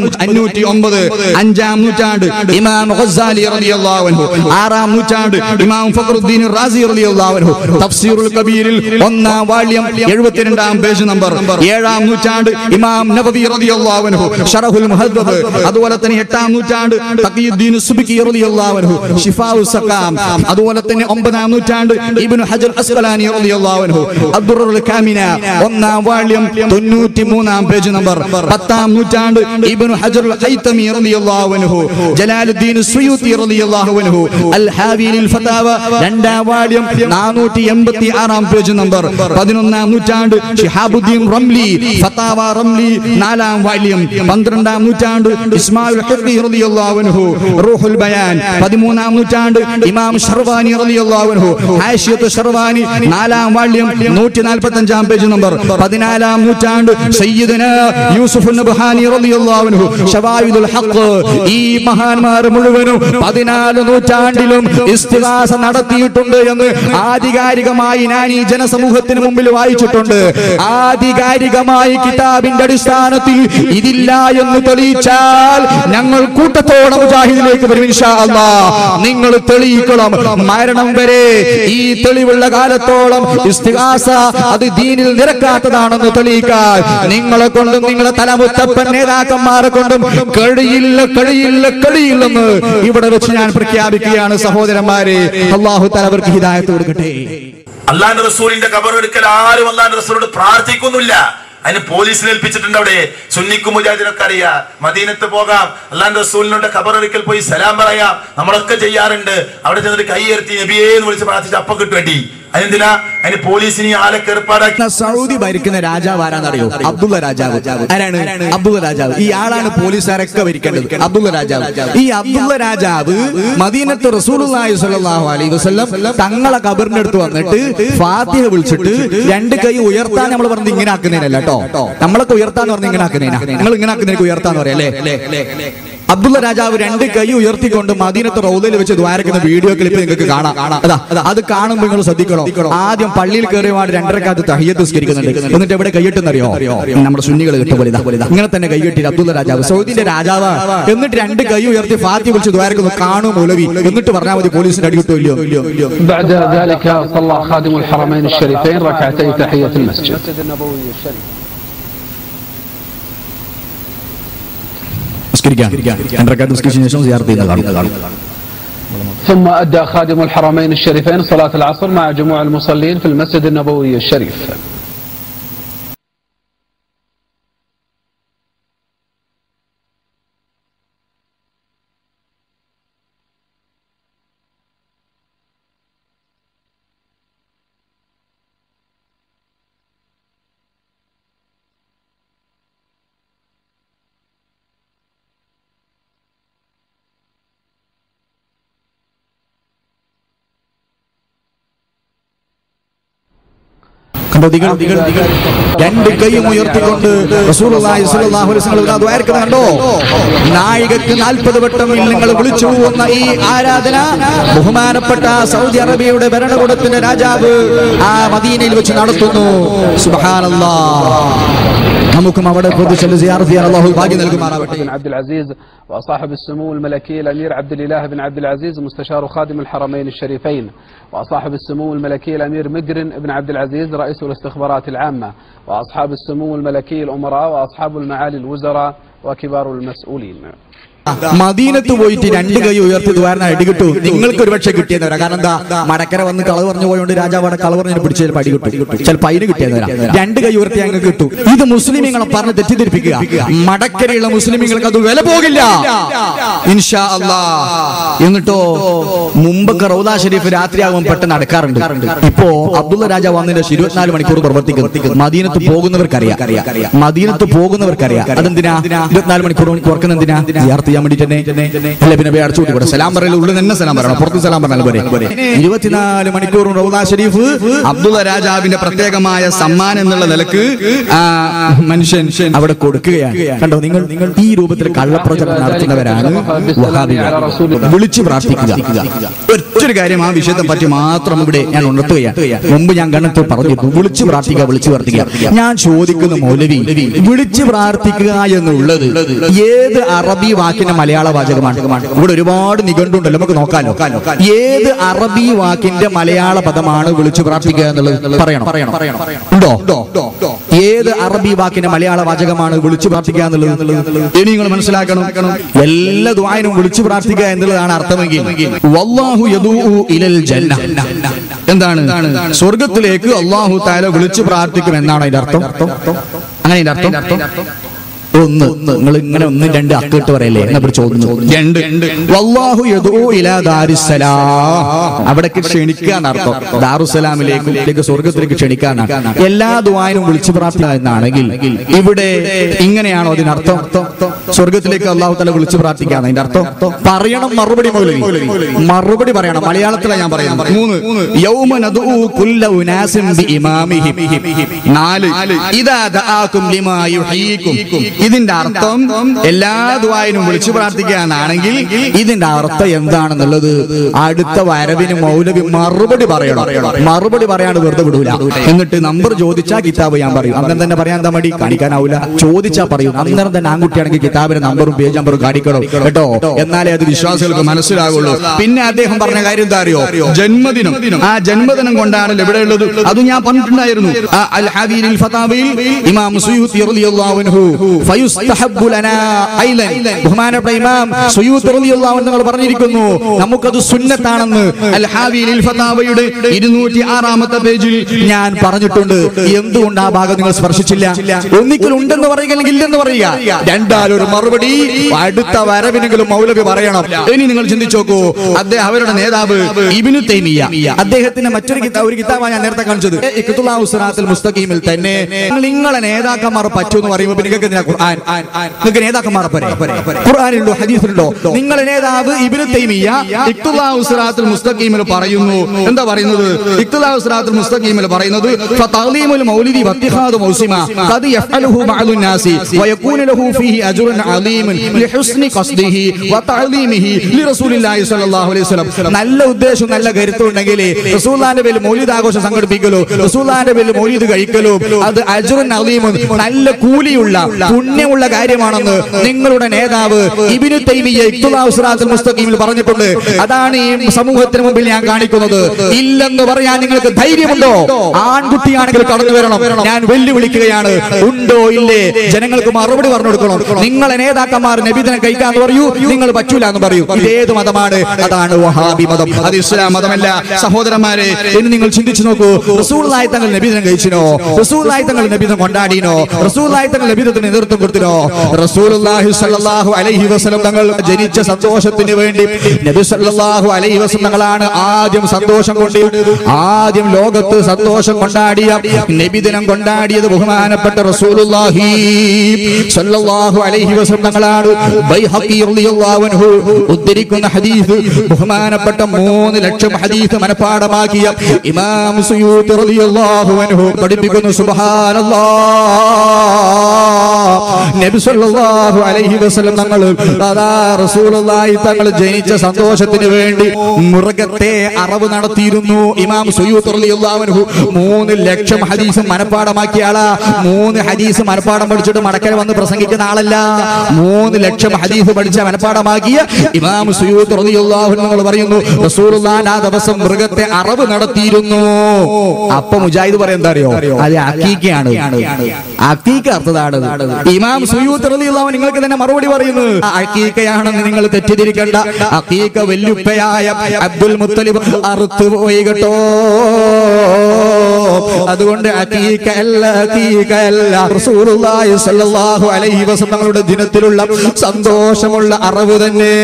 509 അഞ്ചാം നൂറ്റാണ്ട് ഇമാം ഗസാലി റളിയല്ലാഹു അൻഹു ആറാം നൂറ്റാണ്ട് ഇമാം ഫഖറുദ്ദീൻ റാസി റളിയല്ലാഹു അൻഹു തഫ്സീറുൽ കബീരിൽ ഒന്നാം വാള്യം 72ആം പേജ് നമ്പർ ഏഴാം നൂറ്റാണ്ട് ഇമാം നബവി റളിയല്ലാഹു അൻഹു ഷറഹുൽ മുഹദ്ദബ് അതുപോലെ തന്നെ എട്ടാം നൂറ്റാണ്ട് തഖിയുദ്ദീൻ സുബ്കി റളിയല്ലാഹു അൻഹു ഷിഫാഉൽ സഖാം അതുപോലെ തന്നെ ഒമ്പതാം നൂറ്റാണ്ട് ഇബ്നു ഹജർ അസ്ഖലാനി റളിയല്ലാഹു അൻഹു അദ്ദുറുൽ കാമിന ഒന്നാം വാള്യം 93ആം പേജ് നമ്പർ പത്താം നൂറ്റാണ്ട് ഇബ്നു ഹജർ അൽ ഹൈതമി റളിയല്ലാഹു അൻഹു ജലാലുദ്ദീൻ സുയൂത്തി റളിയല്ലാഹു അൻഹു അൽ ഹാവിലിൽ ഫതാവ രണ്ടാം വാള്യം 486ആം പേജ് നമ്പർ പതിനൊന്നാം നൂറ്റാണ്ട് ഷിഹാബുദ്ദീൻ റംലി ഫതാവ റംലി നാലാം വാല്യം പന്ത്രണ്ടാം നൂറ്റാണ്ട് ഇസ്മായിൽ ഹിർദി റളിയല്ലാഹു അൻഹു റൂഹുൽ ബയാൻ പതിമൂന്നാം നൂറ്റാണ്ട് ഇമാം ഷർവാനി റളിയല്ലാഹു അൻഹു ഹാഷിയത്ത് ഷർവാനി നാലാം വാല്യം 145ആം പേജ് നമ്പർ പതിനാലാം നൂറ്റാണ്ട് സയ്യിദന യൂസുഫ് നബ്ഹാനി റളിയല്ലാഹു അൻഹു ഷവായിദുൽ ഹഖ് ഈ മഹാന്മാർ മുഴുവനും പതിനാല് നൂറ്റാണ്ടിലും ഇസ്തിഹാസ നടത്തിയിട്ടുണ്ട് എന്ന് ആധികാരികമായി ഞാൻ ഈ ജനസമൂഹത്തിന് മുമ്പിൽ വായിച്ചിട്ടുണ്ട് ആധികാരികമായി കിതാബിന്റെ അടിസ്ഥാനത്തിൽ ഇതില്ല എന്ന് തെളിയിച്ചാൽ ഞങ്ങൾ കൂട്ടത്തോടെ മുജാഹിദിലേക്ക് വരും ഇൻഷാ അല്ലാ നിങ്ങൾ തെളിയിക്കണം മരണം വരെ ഈ തെളിവുള്ള കാലത്തോളം ഇസ്തിഹാസ അത് ദീനിൽ നിരക്കാത്തതാണെന്ന് തെളിയിക്കാൻ നിങ്ങളെ കൊണ്ടും നിങ്ങളെ തലമുത്തപ്പൻ നേതാക്കന്മാരെ കൊണ്ടും കഴിയില്ല കഴിയില്ല കഴിയില്ലെന്ന് ഇവിടെ വെച്ച് ഞാൻ പ്രഖ്യാപിക്കുകയാണ് സഹോദരന്മാരെ അള്ളാഹു തലവർക്ക് ഹിദായത്ത് കൊടുക്കട്ടെ അള്ളാന്റെ റസൂലിന്റെ കബർ എടുക്കൽ ആരും അള്ളാന്റെ റസൂലോട് പ്രാർത്ഥിക്കുന്നില്ല അതിന് പോലീസിനെ ഏൽപ്പിച്ചിട്ടുണ്ട് അവിടെ സുന്നിക്കും മുജാഹിദിനൊക്കെ അറിയാം മദീനത്ത് പോകാം അള്ളാന്റെ റസൂലിനോട് കബർ എടുക്കൽ പോയി സലാം പറയാം നമ്മളൊക്കെ ചെയ്യാറുണ്ട് അവിടെ ചെന്നിട്ട് കൈയർത്തി നബിയേ എന്ന് വിളിച്ച് പ്രാർത്ഥിച്ച് അപ്പം കിട്ടും വേണ്ടി അതെന്തിനാ അതിന് പോലീസിനെ ആലൊക്കെ ഏർപ്പാടാക്കി സൗദി ഭരിക്കുന്ന രാജാവ് ആരാന്നറിയോ അബ്ദുള്ള രാജാവ് ആരാണ് അബ്ദുള്ള രാജാവ് ഈ ആളാണ് പോലീസുകാരൊക്കെ ഭരിക്കേണ്ടത് അബ്ദുള്ള രാജാവ് ഈ അബ്ദുള്ള രാജാവ് മദീനത്ത് റസൂലുള്ളാഹി സ്വല്ലല്ലാഹു അലൈഹി വസല്ലം തങ്ങളെ കബറിന്റെ അടുത്ത് വന്നിട്ട് ഫാത്തിഹ വിളിച്ചിട്ട് രണ്ട് കൈ ഉയർത്താൻ നമ്മൾ പറഞ്ഞത് ഇങ്ങനെ ആക്കുന്നതിനല്ല കേട്ടോ നമ്മളൊക്കെ ഉയർത്താന്ന് പറഞ്ഞ ഇങ്ങനെ ആക്കുന്നതിനാ നിങ്ങൾ ഇങ്ങനെ ആക്കുന്നതിനൊക്കെ ഉയർത്താന്ന് പറയാം അല്ലേ അബ്ദുള്ള രാജാവ് രണ്ട് കൈ ഉയർത്തിക്കൊണ്ട് മദീനത്ത് റൗദയിൽ വെച്ച് ദ്വാരക്കുന്ന വീഡിയോ ക്ലിപ്പ് നിങ്ങൾക്ക് കാണാം അതാ അത് കാണുമ്പോൾ നിങ്ങൾ ശ്രദ്ധിക്കണം ആദ്യം പള്ളിയിൽ കയറിയപാട് രണ്ടരക്കാലത്ത് തഹിയത്ത് സ്കരിക്കുന്നുണ്ട് എന്നിട്ട് എവിടെ കൈയിട്ടെന്നറിയോ നമ്മുടെ സുന്നികൾ കിട്ടും പോലെ ഇതാ, പോലെ ഇതാ. ഇങ്ങനെ തന്നെ കൈയിട്ടി അബ്ദുള്ള രാജാവ് സൗദിന്റെ രാജാവ് എന്നിട്ട് രണ്ട് കൈ ഉയർത്തി ഫാത്തി വിളിച്ച് ദ്വാരക്കുന്നു കാണും മൗലവി എന്നിട്ട് പറഞ്ഞാൽ മതി പോലീസിന്റെ അടി കിട്ടുമോ ഇല്ലയോ ഇല്ലയോ ഇല്ലയോ بعد ذلك صلى خادم الحرمين الشريفين ركعتي تحية المسجد നിസ്കരിക്കാം രണ്ടരക്കാലത്ത് നിസ്കരിച്ചതിന് ശേഷം സിയാർത്ത് ചെയ്യുന്ന കാണും കാണും ثم أدى خادم الحرمين الشريفين صلاة العصر مع جموع المصلين في المسجد النبوي الشريف കണ്ടോ നിങ്ങൾ രണ്ട് കൈയും ഉയർത്തിക്കൊണ്ട് റസൂലുള്ളാഹി സ്വല്ലല്ലാഹു അലൈഹി വസല്ലം ഇതാ ദ്വാരക്കുന്നത് കണ്ടോ നായികക്ക് നാൽപ്പത് വട്ടം നിങ്ങൾ വിളിച്ചു പോകുന്ന ഈ ആരാധന ബഹുമാനപ്പെട്ട സൗദി അറേബ്യയുടെ ഭരണകൂടത്തിന്റെ രാജാവ് ആ മദീനയിൽ വെച്ച് നടത്തുന്നു സുബ്ഹാനല്ലാ നമുക്കും അവിടെ പോയി ചെന്ന് സിയാറത്ത് ചെയ്യാൻ അല്ലാഹു ഭാഗ്യം നൽകുമാറാവട്ടെ بن عبد العزيز وصاحب السمو الملكي الامير عبد الاله بن عبد العزيز مستشار خادم الحرمين الشريفين وصاحب السمو الملكي الامير مقرن بن عبد العزيز رئيس الاستخبارات العامه واصحاب السمو الملكي الامراء واصحاب المعالي الوزراء وكبار المسؤولين മദീനത്ത് പോയിട്ട് രണ്ട് കൈ ഉയർത്തി ദ്വാരണ അടികിട്ടു നിങ്ങൾക്ക് ഒരുപക്ഷെ കിട്ടിയെന്ന് കാരണം എന്താ മടക്കര വന്ന് കളവ് പറഞ്ഞു പോയോണ്ട് രാജാവ് അവിടെ കളവ് പറഞ്ഞു പിടിച്ച് ചിലപ്പോൾ അടി കിട്ടും ചിലപ്പോൾ അതിന് കിട്ടിയെന്ന് വരാം രണ്ട് കൈ ഉയർത്തി അങ്ങ് കിട്ടും ഇത് മുസ്ലിമീങ്ങളെ പറഞ്ഞ് തെറ്റിദ്ധരിപ്പിക്കുക മടക്കരയുള്ള മുസ്ലിമീങ്ങൾക്ക് അത് വില പോകില്ല ഇൻഷാ അല്ലാ എന്നിട്ടോ മുമ്പൊക്കെ റൗദ ഷരീഫ് രാത്രിയാകുമ്പോൾ പെട്ടെന്ന് നടക്കാറുണ്ട് ഇപ്പോ അബ്ദുള്ള രാജാവ് വന്നതിന്റെ ശേഷം ഇരുപത്തിനാല് മണിക്കൂർ പ്രവർത്തിക്കുന്നു മദീനത്ത് പോകുന്നവർക്കറിയാം മദീനത്ത് പോകുന്നവർക്കറിയാം അതെന്തിനാ ഇരുപത്തിനാല് മണിക്കൂർ കുറക്കുന്ന എന്തിനാ സിയാർത്ത് ചെയ്യാൻ വേണ്ടി തന്നെ അല്ലെ പിന്നെ അടച്ചു കൂടി സലാം പറയൽ ഉള്ളിൽ തന്നെ സലാം പറയണം പുറത്ത് സലാം പറഞ്ഞാൽ പോരെ ഇരുപത്തിനാല് മണിക്കൂറും റൗദ ഷരീഫ് അബ്ദുള്ള രാജാവിന്റെ പ്രത്യേകമായ സമ്മാനം എന്നുള്ള നിലക്ക് ആ മനുഷ്യൻ അവിടെ കൊടുക്കുകയാണ് കണ്ടോ നിങ്ങൾ നിങ്ങൾ ഈ രൂപത്തിൽ കള്ളപ്രചരണം നടത്തുന്നവരാണ് വഹാബികൾ വിളിച്ചു പ്രാർത്ഥിക്കുക ഒറ്റൊരു കാര്യം ആ വിഷയത്തെ പറ്റി മാത്രം ഇവിടെ ഞാൻ ഉണർത്തുകയാണ് മുമ്പ് ഞാൻ ഗണത്തിൽ പറഞ്ഞിരുന്നു വിളിച്ചു പ്രാർത്ഥിക്കുക വിളിച്ചു പ്രാർത്ഥിക്കുക ഞാൻ ചോദിക്കുന്ന മൗലവി വിളിച്ചു പ്രാർത്ഥിക്കുക എന്നുള്ളത് ഏത് അറബി വാക്കിന്റെ മലയാള വാചകമാണ് ഇവിടെ ഒരുപാട് നിഘണ്ടുണ്ടല്ലോ നമുക്ക് നോക്കാലോ ഏത് അറബി വാക്കിന്റെ മലയാള പദമാണ് വിളിച്ചു പ്രാർത്ഥിക്കുക എന്നുള്ളത് പറയണം പറയണം ഉണ്ടോ ഏത് അറബി വാക്കിന്റെ മലയാള വാചകമാണ് വിളിച്ചു പ്രാർത്ഥിക്കുക എന്നുള്ളത് ഇനി നിങ്ങൾ മനസ്സിലാക്കണം എല്ലാ ദ്വായനും വിളിച്ചു പ്രാർത്ഥിക്കുക എന്നുള്ളതാണ് അർത്ഥമെങ്കിൽ വല്ലാഹു യദൂഉ ഇലൽ ജന്ന എന്താണ് സ്വർഗത്തിലേക്ക് അള്ളാഹു താല വിളിച്ചു പ്രാർത്ഥിക്കും എന്നാണ് അതിന്റെ അർത്ഥം അങ്ങനെ അതിന്റെ അർത്ഥം ഒന്ന് നിങ്ങൾ ഇങ്ങനെ ഒന്നും രണ്ട് അക്കിട്ട് പറയല്ലേ എന്നാ ഇവിടെ ചോദിച്ചു രണ്ട് വല്ലാഹു യദൂ ഇലാ ദാരിസ്സലാം അവിടേക്ക് ക്ഷണിക്കുക എന്നർത്ഥം ദാറുസലാമിലേക്ക് സ്വർഗത്തിലേക്ക് ക്ഷണിക്കുക എന്നാണ് എല്ലാ ദുആനും വിളിച്ചു പ്രാർത്ഥന എന്നാണെങ്കിൽ ഇവിടെ ഇങ്ങനെയാണോ അതിനർത്ഥം സ്വർഗത്തിലേക്ക് അള്ളാഹു തല വിളിച്ചു പ്രാർത്ഥിക്കുക അതിന്റെ അർത്ഥം പറയണം മറുപടി മൗലവി മറുപടി പറയണം മലയാളത്തിലാണ് ഞാൻ പറയുന്നത് മൂന്ന് യൗമ നദൂ കുല്ല ഉനാസിൻ ബിഇമാമിഹിം നാല് ഇദാ ദആകും ലിമാ യുഹീകും ഇതിന്റെ അർത്ഥം എല്ലാ ദ്വായനും വിളിച്ചു പ്രാർത്ഥിക്കുക എന്നാണെങ്കിൽ ഇതിന്റെ അർത്ഥം എന്താണെന്നുള്ളത് അടുത്ത വരവിന് മൗലവി മറുപടി പറയണം മറുപടി പറയാണ്ട് വെറുതെ വിടൂല എന്നിട്ട് നമ്പർ ചോദിച്ചാൽ കിതാബ് ഞാൻ പറയും അന്നേരം തന്നെ പറയാൻ എന്താ മടി കാണിക്കാനാവൂല ചോദിച്ചാ പറയും അന്നേരം തന്നെ ആൺകുട്ടിയാണെങ്കിൽ കിതാബിന്റെ നമ്പറും പേജ് നമ്പറും കാണിക്കണം കേട്ടോ എന്നാലേ അത് വിശ്വാസികൾക്ക് മനസ്സിലാകുള്ളൂ പിന്നെ അദ്ദേഹം പറഞ്ഞ കാര്യം എന്താ അറിയോ ജന്മദിനം ആ ജന്മദിനം കൊണ്ടാണ് ഇവിടെ ഉള്ളത് അത് ഞാൻ പറഞ്ഞിട്ടുണ്ടായിരുന്നു ആ അൽ ഹദീനിൽ ഫതാവയിൽ ഇമാം സുയൂത്തി റളിയല്ലാഹു അൻഹു ഫയുസ്തഹബ്ബു ലനാ ഐലൻ ബഹുമാനപ്പെട്ട ഇമാം സുയൂത്തി റളിയല്ലാഹു അൻഹു തങ്ങൾ പറഞ്ഞിരിക്കുന്നു നമുക്കത് സുന്നത്താണെന്ന് അൽ ഹാവിയിൽ ഫതാവയുടെ 206ാമത്തെ പേജിൽ ഞാൻ പറഞ്ഞിട്ടുണ്ട് എന്തുകൊണ്ട് ആ ഭാഗം നിങ്ങൾ സ്പർശിച്ചില്ല ഒന്നിക്കൽ ഉണ്ടെന്ന് പറയുക അല്ലെങ്കിൽ ഇല്ലെന്ന് പറയുക രണ്ടാലൊരു മറുപടി അടുത്ത വരവിനെങ്കിലും മൗലവി പറയണം ഇനി നിങ്ങൾ ചിന്തിച്ചു നോക്കൂ അദ്ദേഹം അവരുടെ നേതാവ് ഇബിനു തൈമിയ അദ്ദേഹത്തിന്റെ മറ്റൊരു കിതാബ് ഒരു കിതാബാണ് ഞാൻ നേരത്തെ കാണിച്ചത് ഇഖ്തുലാഹു സിറാത്തുൽ മുസ്തഖീമിൽ തന്നെ നിങ്ങൾ നിങ്ങളെ നേതാക്കന്മാർ പറ്റുമെന്ന് പറയുമ്പോൾ പിന്നെ നിങ്ങൾക്ക് എന്തിനാ ഖുർആൻ നിങ്ങൾക്ക് നേതാക്കന്മാർ പോരെ ഖുർആനിലുണ്ടോ ഹദീസിലുണ്ടോ നിങ്ങളെ നേതാവ് ഇബ്നു തൈമിയ ഇഖ്തുലാഹു സിറാത്തുൽ മുസ്തഖീമിൽ പറയുന്നു എന്താ പറയുന്നത് ഇഖ്തുലാഹു സിറാത്തുൽ മുസ്തഖീമിൽ പറയുന്നത് ഫതഅലീമുൽ മൗലിദി വത്തിഖാദു മൗസിമ ഖദ് യഫ്അലുഹു ബഅദുൻ നാസി വയകൂനു ലഹു ഫീഹി അജ്റുൻ അലീമുൻ ലിഹുസ്നി ഖസ്ദിഹി വതഅലീമിഹി ലിറസൂലില്ലാഹി സ്വല്ലല്ലാഹു അലൈഹി വസല്ലം നല്ല ഉദ്ദേശം നല്ല കരുത്തുണ്ടെങ്കിൽ റസൂലുള്ളാഹിന്റെ പേരിൽ മൗലിദ് ആഘോഷം സംഘടിപ്പിക്കലോ റസൂലുള്ളാഹിന്റെ പേരിൽ മൗലിദ് കഴിക്കലോ അത് അജ്റുൻ അലീമുൻ നല്ല കൂലിയുള്ള പുണ്യമുള്ള കാര്യമാണെന്ന് നിങ്ങളുടെ നേതാവ് ഇബ്നു തൈമിയ ഇഖ്തുലാഹു സിറാത്തുൽ മുസ്തഖീമിൽ പറഞ്ഞിട്ടുണ്ട് അതാണ് ഈ സമൂഹത്തിന് മുമ്പിൽ ഞാൻ കാണിക്കുന്നത് ഇല്ലെന്ന് പറയാൻ നിങ്ങൾക്ക് ധൈര്യമുണ്ടോ ആൺകുട്ടിയാണെങ്കിൽ കടന്നു വരണം ഞാൻ വെല്ലുവിളിക്കുകയാണ് ഉണ്ടോ ഇല്ലേ ജനങ്ങൾക്ക് മറുപടി പറഞ്ഞു കൊടുക്കണം നിങ്ങളെ നേതാക്കന്മാർ നബിദിനം കഴിക്കാന്ന് പറയൂ നിങ്ങൾ പറ്റൂല എന്ന് പറയൂ ഇതേത് മതമാണ് അതാണ് വഹാബി മതം അത് ഇസ്ലാം മതമല്ല സഹോദരന്മാരെ ഇനി നിങ്ങൾ ചിന്തിച്ചു നോക്കൂ റസൂലായി തങ്ങൾ നബിദിനം കഴിച്ചിനോ റസൂലായി തങ്ങൾ നബിദിനം കൊണ്ടാടിനോ റസൂലായി തങ്ങൾ നബിദിനത്തിന് നേതൃത്വം നേതൃത്വം കൊടുത്തിനോ റസൂലുള്ളാഹി സ്വല്ലല്ലാഹു അലൈഹി വസല്ലം തങ്ങൾ ജനിച്ച സന്തോഷത്തിന് വേണ്ടി നബി സല്ലല്ലാഹു അലൈഹി വസല്ലം തങ്ങളാണ് ആദ്യം സന്തോഷം കൊണ്ട് ആദ്യം ലോകത്ത് സന്തോഷം കൊണ്ടാടിയ നബിദിനം കൊണ്ടാടിയത് ബഹുമാനപ്പെട്ട റസൂലുള്ളാഹി സ്വല്ലല്ലാഹു അലൈഹി വസല്ലം തങ്ങളാണ് ബൈഹഖി റളിയല്ലാഹു അൻഹു ഉദ്ധരിക്കുന്ന ഹദീസ് ബഹുമാനപ്പെട്ട മൂന്ന് ലക്ഷം ഹദീസ് മനഃപ്പാടമാക്കിയ ഇമാം സുയൂത്തി റളിയല്ലാഹു അൻഹു പഠിപ്പിക്കുന്നു സുബ്ഹാനല്ലാഹ് നബി സല്ലല്ലാഹു അലൈഹി വസല്ലം തങ്ങൾ അതാ റസൂലുള്ളാഹി തങ്ങൾ ജനിച്ച സന്തോഷത്തിന് വേണ്ടി മൃഗത്തെ അറവ് നടത്തിയിരുന്നു ഇമാം സുയൂത്ത് റളിയല്ലാഹു അൻഹു മൂന്ന് ലക്ഷം ഹദീസ് മനഃപ്പാടമാക്കിയ ആളാ മൂന്ന് ഹദീസ് മനഃപ്പാടം പഠിച്ചിട്ട് മടക്കൽ വന്ന് പ്രസംഗിക്കുന്ന ആളല്ല മൂന്ന് ലക്ഷം ഹദീസ് പഠിച്ച മനഃപ്പാടമാക്കിയ ഇമാം സുയൂത്ത് റളിയല്ലാഹു അൻഹു തങ്ങൾ പറയുന്നു റസൂലുള്ളാഹി ആ ദിവസം മൃഗത്തെ അറവ് നടത്തിയിരുന്നു അപ്പൊ മുജാഹിദ് പറയാൻ എന്താ അറിയോ അത് അക്കീക്കയാണ് അക്കീക്ക അർത്ഥതാണ് ഇമാം സുയൂത്ത് റളിയല്ലാഹു അൻഹു നിങ്ങൾക്ക് തന്നെ മറുപടി പറയുന്നു അക്കീക്കയാണെന്ന് നിങ്ങൾ തെറ്റിദ്ധരിക്കണ്ട അക്കീക്ക വെല്ലുപ്പയായ അബ്ദുൽ മുത്തലിബ് അറുത്തു പോയി കേട്ടോ അതുകൊണ്ട് അക്കീക്ക അല്ല അക്കീക്ക അല്ല റസൂലുള്ളാഹി സ്വല്ലല്ലാഹു അലൈഹി വസല്ലം തങ്ങളുടെ ദിനത്തിലുള്ള സന്തോഷമുള്ള അറിവ് തന്നെ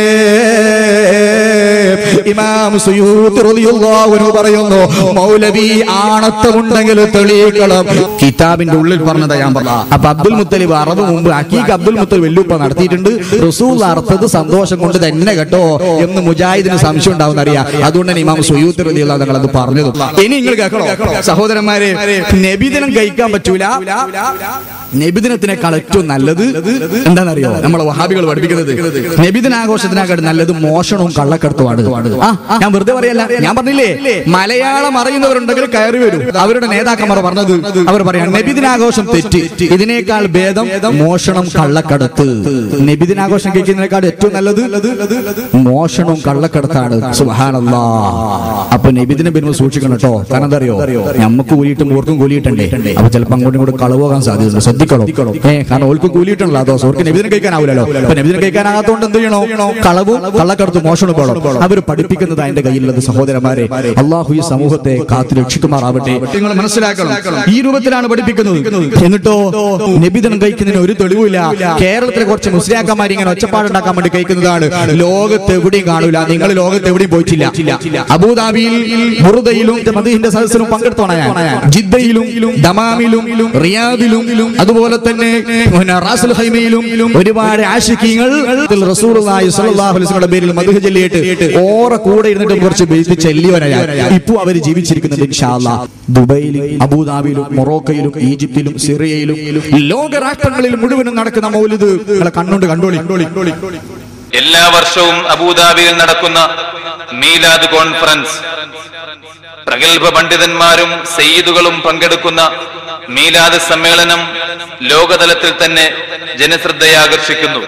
ഇമാം സുയൂത്ത് റളിയല്ലാഹു അൻഹു പറയുന്നു മൗലവി ആണത്തമുണ്ടെങ്കിൽ തെളിയിക്കണം കിതാബിന്റെ ഉള്ളിൽ പറഞ്ഞതാ ഞാൻ പറഞ്ഞ അപ്പൊ അബ്ദുൽ മുത്തലിബ് അറബ് മുമ്പ് അക്കീക്ക് അബ്ദുൽ മുത്തലിബ് വെല്ലുപ്പ നടത്തിയിട്ടുണ്ട് റസൂൽ അർത്ഥത് സന്തോഷം കൊണ്ട് തന്നെ കേട്ടോ എന്ന് മുജാഹിദിന് സംശയം ഉണ്ടാവുന്ന അറിയാം അതുകൊണ്ട് തന്നെ ഇമാം സുയൂത്ത് റളിയല്ലാഹു തങ്ങൾ അത് പറഞ്ഞത് ഇനി നിങ്ങൾ കേൾക്കണോ സഹോദരന്മാരെ നബിദിനം കഴിക്കാൻ പറ്റൂല നബിദിനത്തിനേക്കാൾ ഏറ്റവും നല്ലത് എന്താണെന്നറിയോ നമ്മളെ വഹാബികൾ പഠിപ്പിക്കുന്നത് നബിദിനാഘോഷത്തിനേക്കാൾ നല്ലത് മോഷണവും കള്ളക്കടത്തുമാണ് ആ ഞാൻ വെറുതെ പറയല്ല ഞാൻ പറഞ്ഞില്ലേ മലയാളം അറിയുന്നവരുണ്ടെങ്കിൽ കയറി വരും അവരുടെ നേതാക്കന്മാർ പറഞ്ഞത് അവർ പറയാം നബിദിനാഘോഷം തെറ്റ് ഇതിനേക്കാൾ ഭേദം മോഷണം കള്ളക്കടത്ത് നബിദിനാഘോഷം കഴിക്കുന്നതിനേക്കാൾ ഏറ്റവും നല്ലത് മോഷണവും കള്ളക്കടത്താണ് സുഹാനല്ലാ അപ്പൊ നബിദിനെ വരുമ്പോൾ സൂക്ഷിക്കണം കേട്ടോ കാരണം എന്താ അറിയോ നമുക്ക് കൂലിയിട്ടും ഓർക്കും കൂലിയിട്ടണ്ടേ അപ്പൊ ചിലപ്പോൾ അങ്ങോട്ടും ഇങ്ങോട്ടും കളവ് പോകാൻ സാധ്യതയുണ്ട് ശ്രദ്ധിക്കണം ഏ കാരണം ഓർക്ക് കൂലിയിട്ടുള്ള അതോ ഓർക്ക് നബിദിനെ കഴിക്കാനാവില്ലല്ലോ അപ്പൊ നബിദിനെ കഴിക്കാനാകാത്തോണ്ട് എന്ത് ചെയ്യണോ കളവും കള്ളക്കടത്തും മോഷണം പോകണം അവർ പഠിപ്പിക്കുന്നത് അതിന്റെ കയ്യിലുള്ളത് സഹോദരന്മാരെ അള്ളാഹു ഈ സമൂഹത്തെ കാത്തു രക്ഷിക്കുമാറാവട്ടെ നിങ്ങൾ മനസ്സിലാക്കണം ഈ രൂപത്തിലാണ് പഠിപ്പിക്കുന്നത് എന്നിട്ടോ നബിദിനം കഴിക്കുന്നതിന് ഒരു തെളിവില്ല കേരളത്തിലെ കുറച്ച് മുസ്ലിയാക്കന്മാർ ഇങ്ങനെ ഒച്ചപ്പാടുണ്ടാക്കാൻ വേണ്ടി കഴിക്കുന്നതാണ് ലോകത്ത് എവിടെയും കാണൂല നിങ്ങൾ ലോകത്ത് എവിടെയും പോയിട്ടില്ല അബുദാബിയിൽ ബുറുദയിലും മദീഹിന്റെ സദസ്സിലും പങ്കെടുത്തോണ ഞാൻ ജിദ്ദയിലും ദമാമിലും റിയാദിലും അതുപോലെ തന്നെ പിന്നെ റാസുൽ ഹൈമയിലും ഒരുപാട് ആഷിഖീങ്ങൾ റസൂലുള്ളാഹി സ്വല്ലല്ലാഹു അലൈഹി വസല്ലമയുടെ പേരിൽ മദ്ഹ് ചൊല്ലിയിട്ട് ഓറ കൂടെ ഇരുന്നിട്ട് കുറച്ച് ബെയ്ത്ത് ചെല്ലിയവനായ ഇപ്പൊ അവര് ജീവിച്ചിരിക്കുന്നുണ്ട് ഇൻഷാ അല്ലാഹ് ദുബൈയിലും അബുദാബിയിലും മൊറോക്കയിലും ഈജിപ്തിലും സിറിയയിലും ലോക രാഷ്ട്രങ്ങളിൽ മുഴുവനും നടക്കുന്ന മൗലിദ് നിങ്ങളെ കണ്ണുകൊണ്ട് കണ്ടോളി കണ്ടോളി എല്ലാ വർഷവും അബുദാബിയിൽ നടക്കുന്ന മീലാദ് കോൺഫറൻസ് പ്രഗത്ഭ പണ്ഡിതന്മാരും സയ്യിദുകളും പങ്കെടുക്കുന്ന മീലാദ് സമ്മേളനം ലോകതലത്തിൽ തന്നെ ജനശ്രദ്ധയാകർഷിക്കുന്നു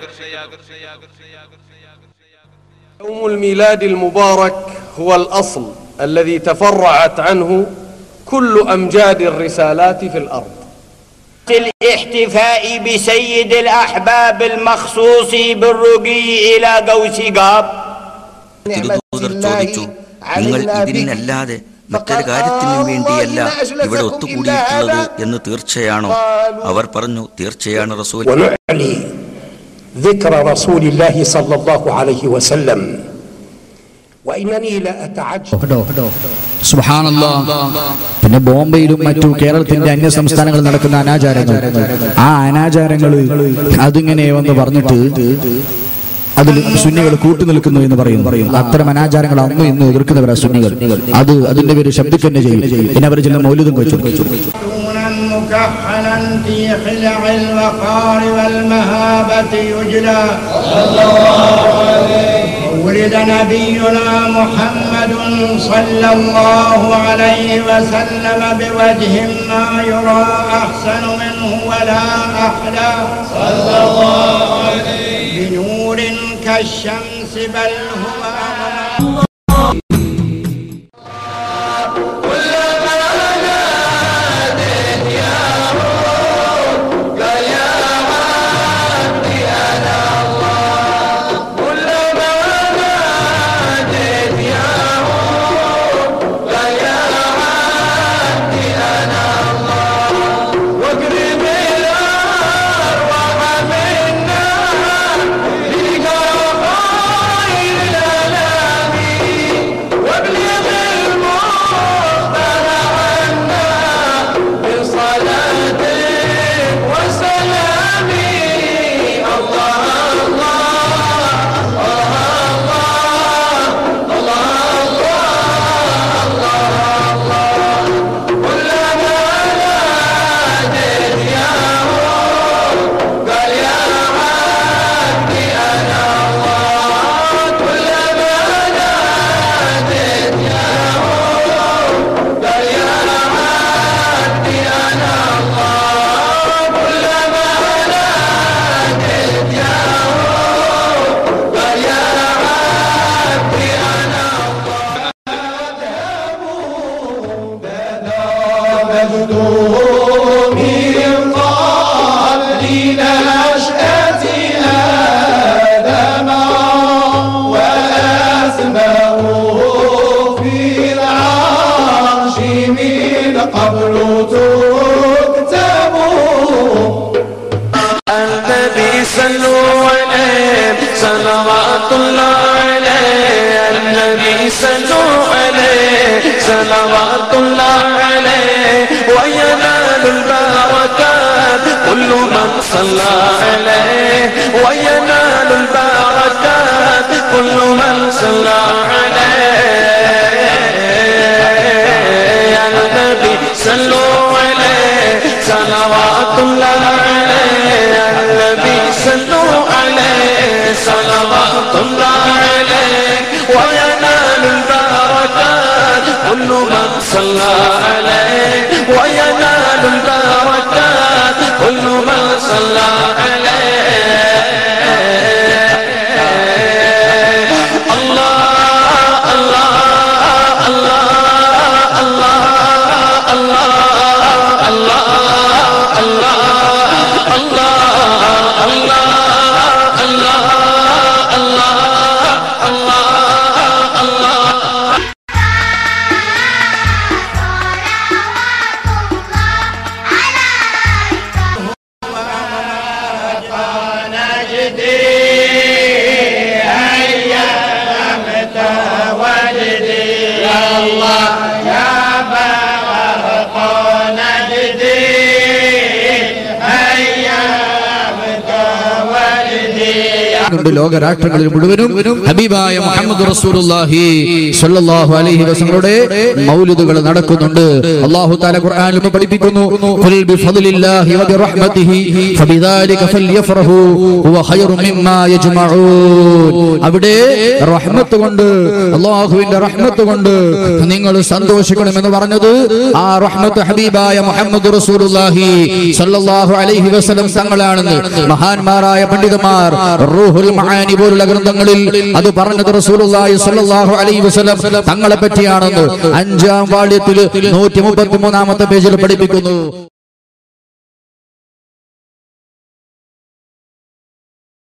يوم الميلاد المبارك هو الأصل الذي تفرعت عنه كل أمجاد الرسالات في الأرض الاحتفاء بسيد الأحباب المخصوص بالرقي إلى قوس قاب തിരുദൂതർ ചോദിച്ചു നിങ്ങൾ ഇതിനല്ലാതെ മറ്റൊരു കാര്യത്തിനും വേണ്ടിയല്ല ഇവിടെ ഒത്തുകൂടിയിട്ടുള്ളത് എന്ന് തീർച്ചയാണോ അവർ പറഞ്ഞു തീർച്ചയാണ് റസൂൽ ونعلي ذكر رسول الله صلى الله عليه وسلم وإنني لا أتعجب സുബ്ഹാനല്ലാ. പിന്നെ ബോംബെയിലും മറ്റു കേരളത്തിന്റെ അന്യ സംസ്ഥാനങ്ങളിൽ നടക്കുന്ന അനാചാരങ്ങൾ ആ അനാചാരങ്ങൾ അതിങ്ങനെ വന്ന് പറഞ്ഞിട്ട് അതിൽ സുന്നികൾ കൂട്ടുനിൽക്കുന്നു എന്ന് പറയും പറയും അത്തരം അനാചാരങ്ങൾ അന്ന് ഇന്ന് എതിർക്കുന്നവരാ സുന്നികൾ അത് അതിന്റെ പേര് ശബ്ദിക്കന്നെ ചെയ്യും പിന്നെ അവർ ചില മൗലികം കഴിച്ചു مكحلا في خلع الوقار والمهابة يجلى ولد نبينا محمد صلى الله عليه وسلم بوجه ما يرى أحسن منه ولا أحلى صلى الله عليه بنور كالشمس بل هو أغلى واقرب الارواح صلوات الله عليه وينال البركات كل من صلى عليه وينال البركات كل من صلى عليه يا النبي صلوا عليه صلوات الله عليه يا النبي صلوا عليه صلوات الله عليه وينال البركات كل من صلى عليه وينال البركات كل من صلى عليه الله الله الله الله الله الله الله الله الله الله الله ണ്ട് ലോകരാഷ്ട്രങ്ങളിൽ മുഴുവനും ഹബീബായ മുഹമ്മദ് റസൂലുള്ളാഹി സ്വല്ലല്ലാഹു അലൈഹി വസല്ലമയുടെ മൗലിദുകൾ നടക്കുന്നുണ്ട് അല്ലാഹു തആല ഖുർആനിൽ പഠിപ്പിക്കുന്നു ഖുൽ ബിഫദ്ലില്ലാഹി വബിറഹ്മതിഹി ഫബിദാലിക ഫൽയഫറഹു ഹുവ ഖൈറു മിമ്മാ യജ്മഊൻ അവിടെ റഹ്മത്ത് കൊണ്ട് അല്ലാഹുവിന്റെ റഹ്മത്ത് കൊണ്ട് നിങ്ങൾ സന്തോഷിക്കണമെന്ന് പറഞ്ഞത് ആ റഹ്മത്ത് ഹബീബായ മുഹമ്മദ് റസൂലുള്ളാഹി സ്വല്ലല്ലാഹു അലൈഹി വസല്ലം തങ്ങളാണെന്ന് മഹാന്മാരായ പണ്ഡിതന്മാർ റൂഹുൽ മആനി പോലുള്ള ഗ്രന്ഥങ്ങളിൽ അത് പറഞ്ഞത് റസൂലുള്ളാഹി സ്വല്ലല്ലാഹു അലൈഹി വസല്ലം തങ്ങളെ പറ്റിയാണെന്ന് അഞ്ചാം വാള്യത്തിൽ നൂറ്റി മുപ്പത്തി മൂന്നാമത്തെ പേജിൽ പഠിപ്പിക്കുന്നു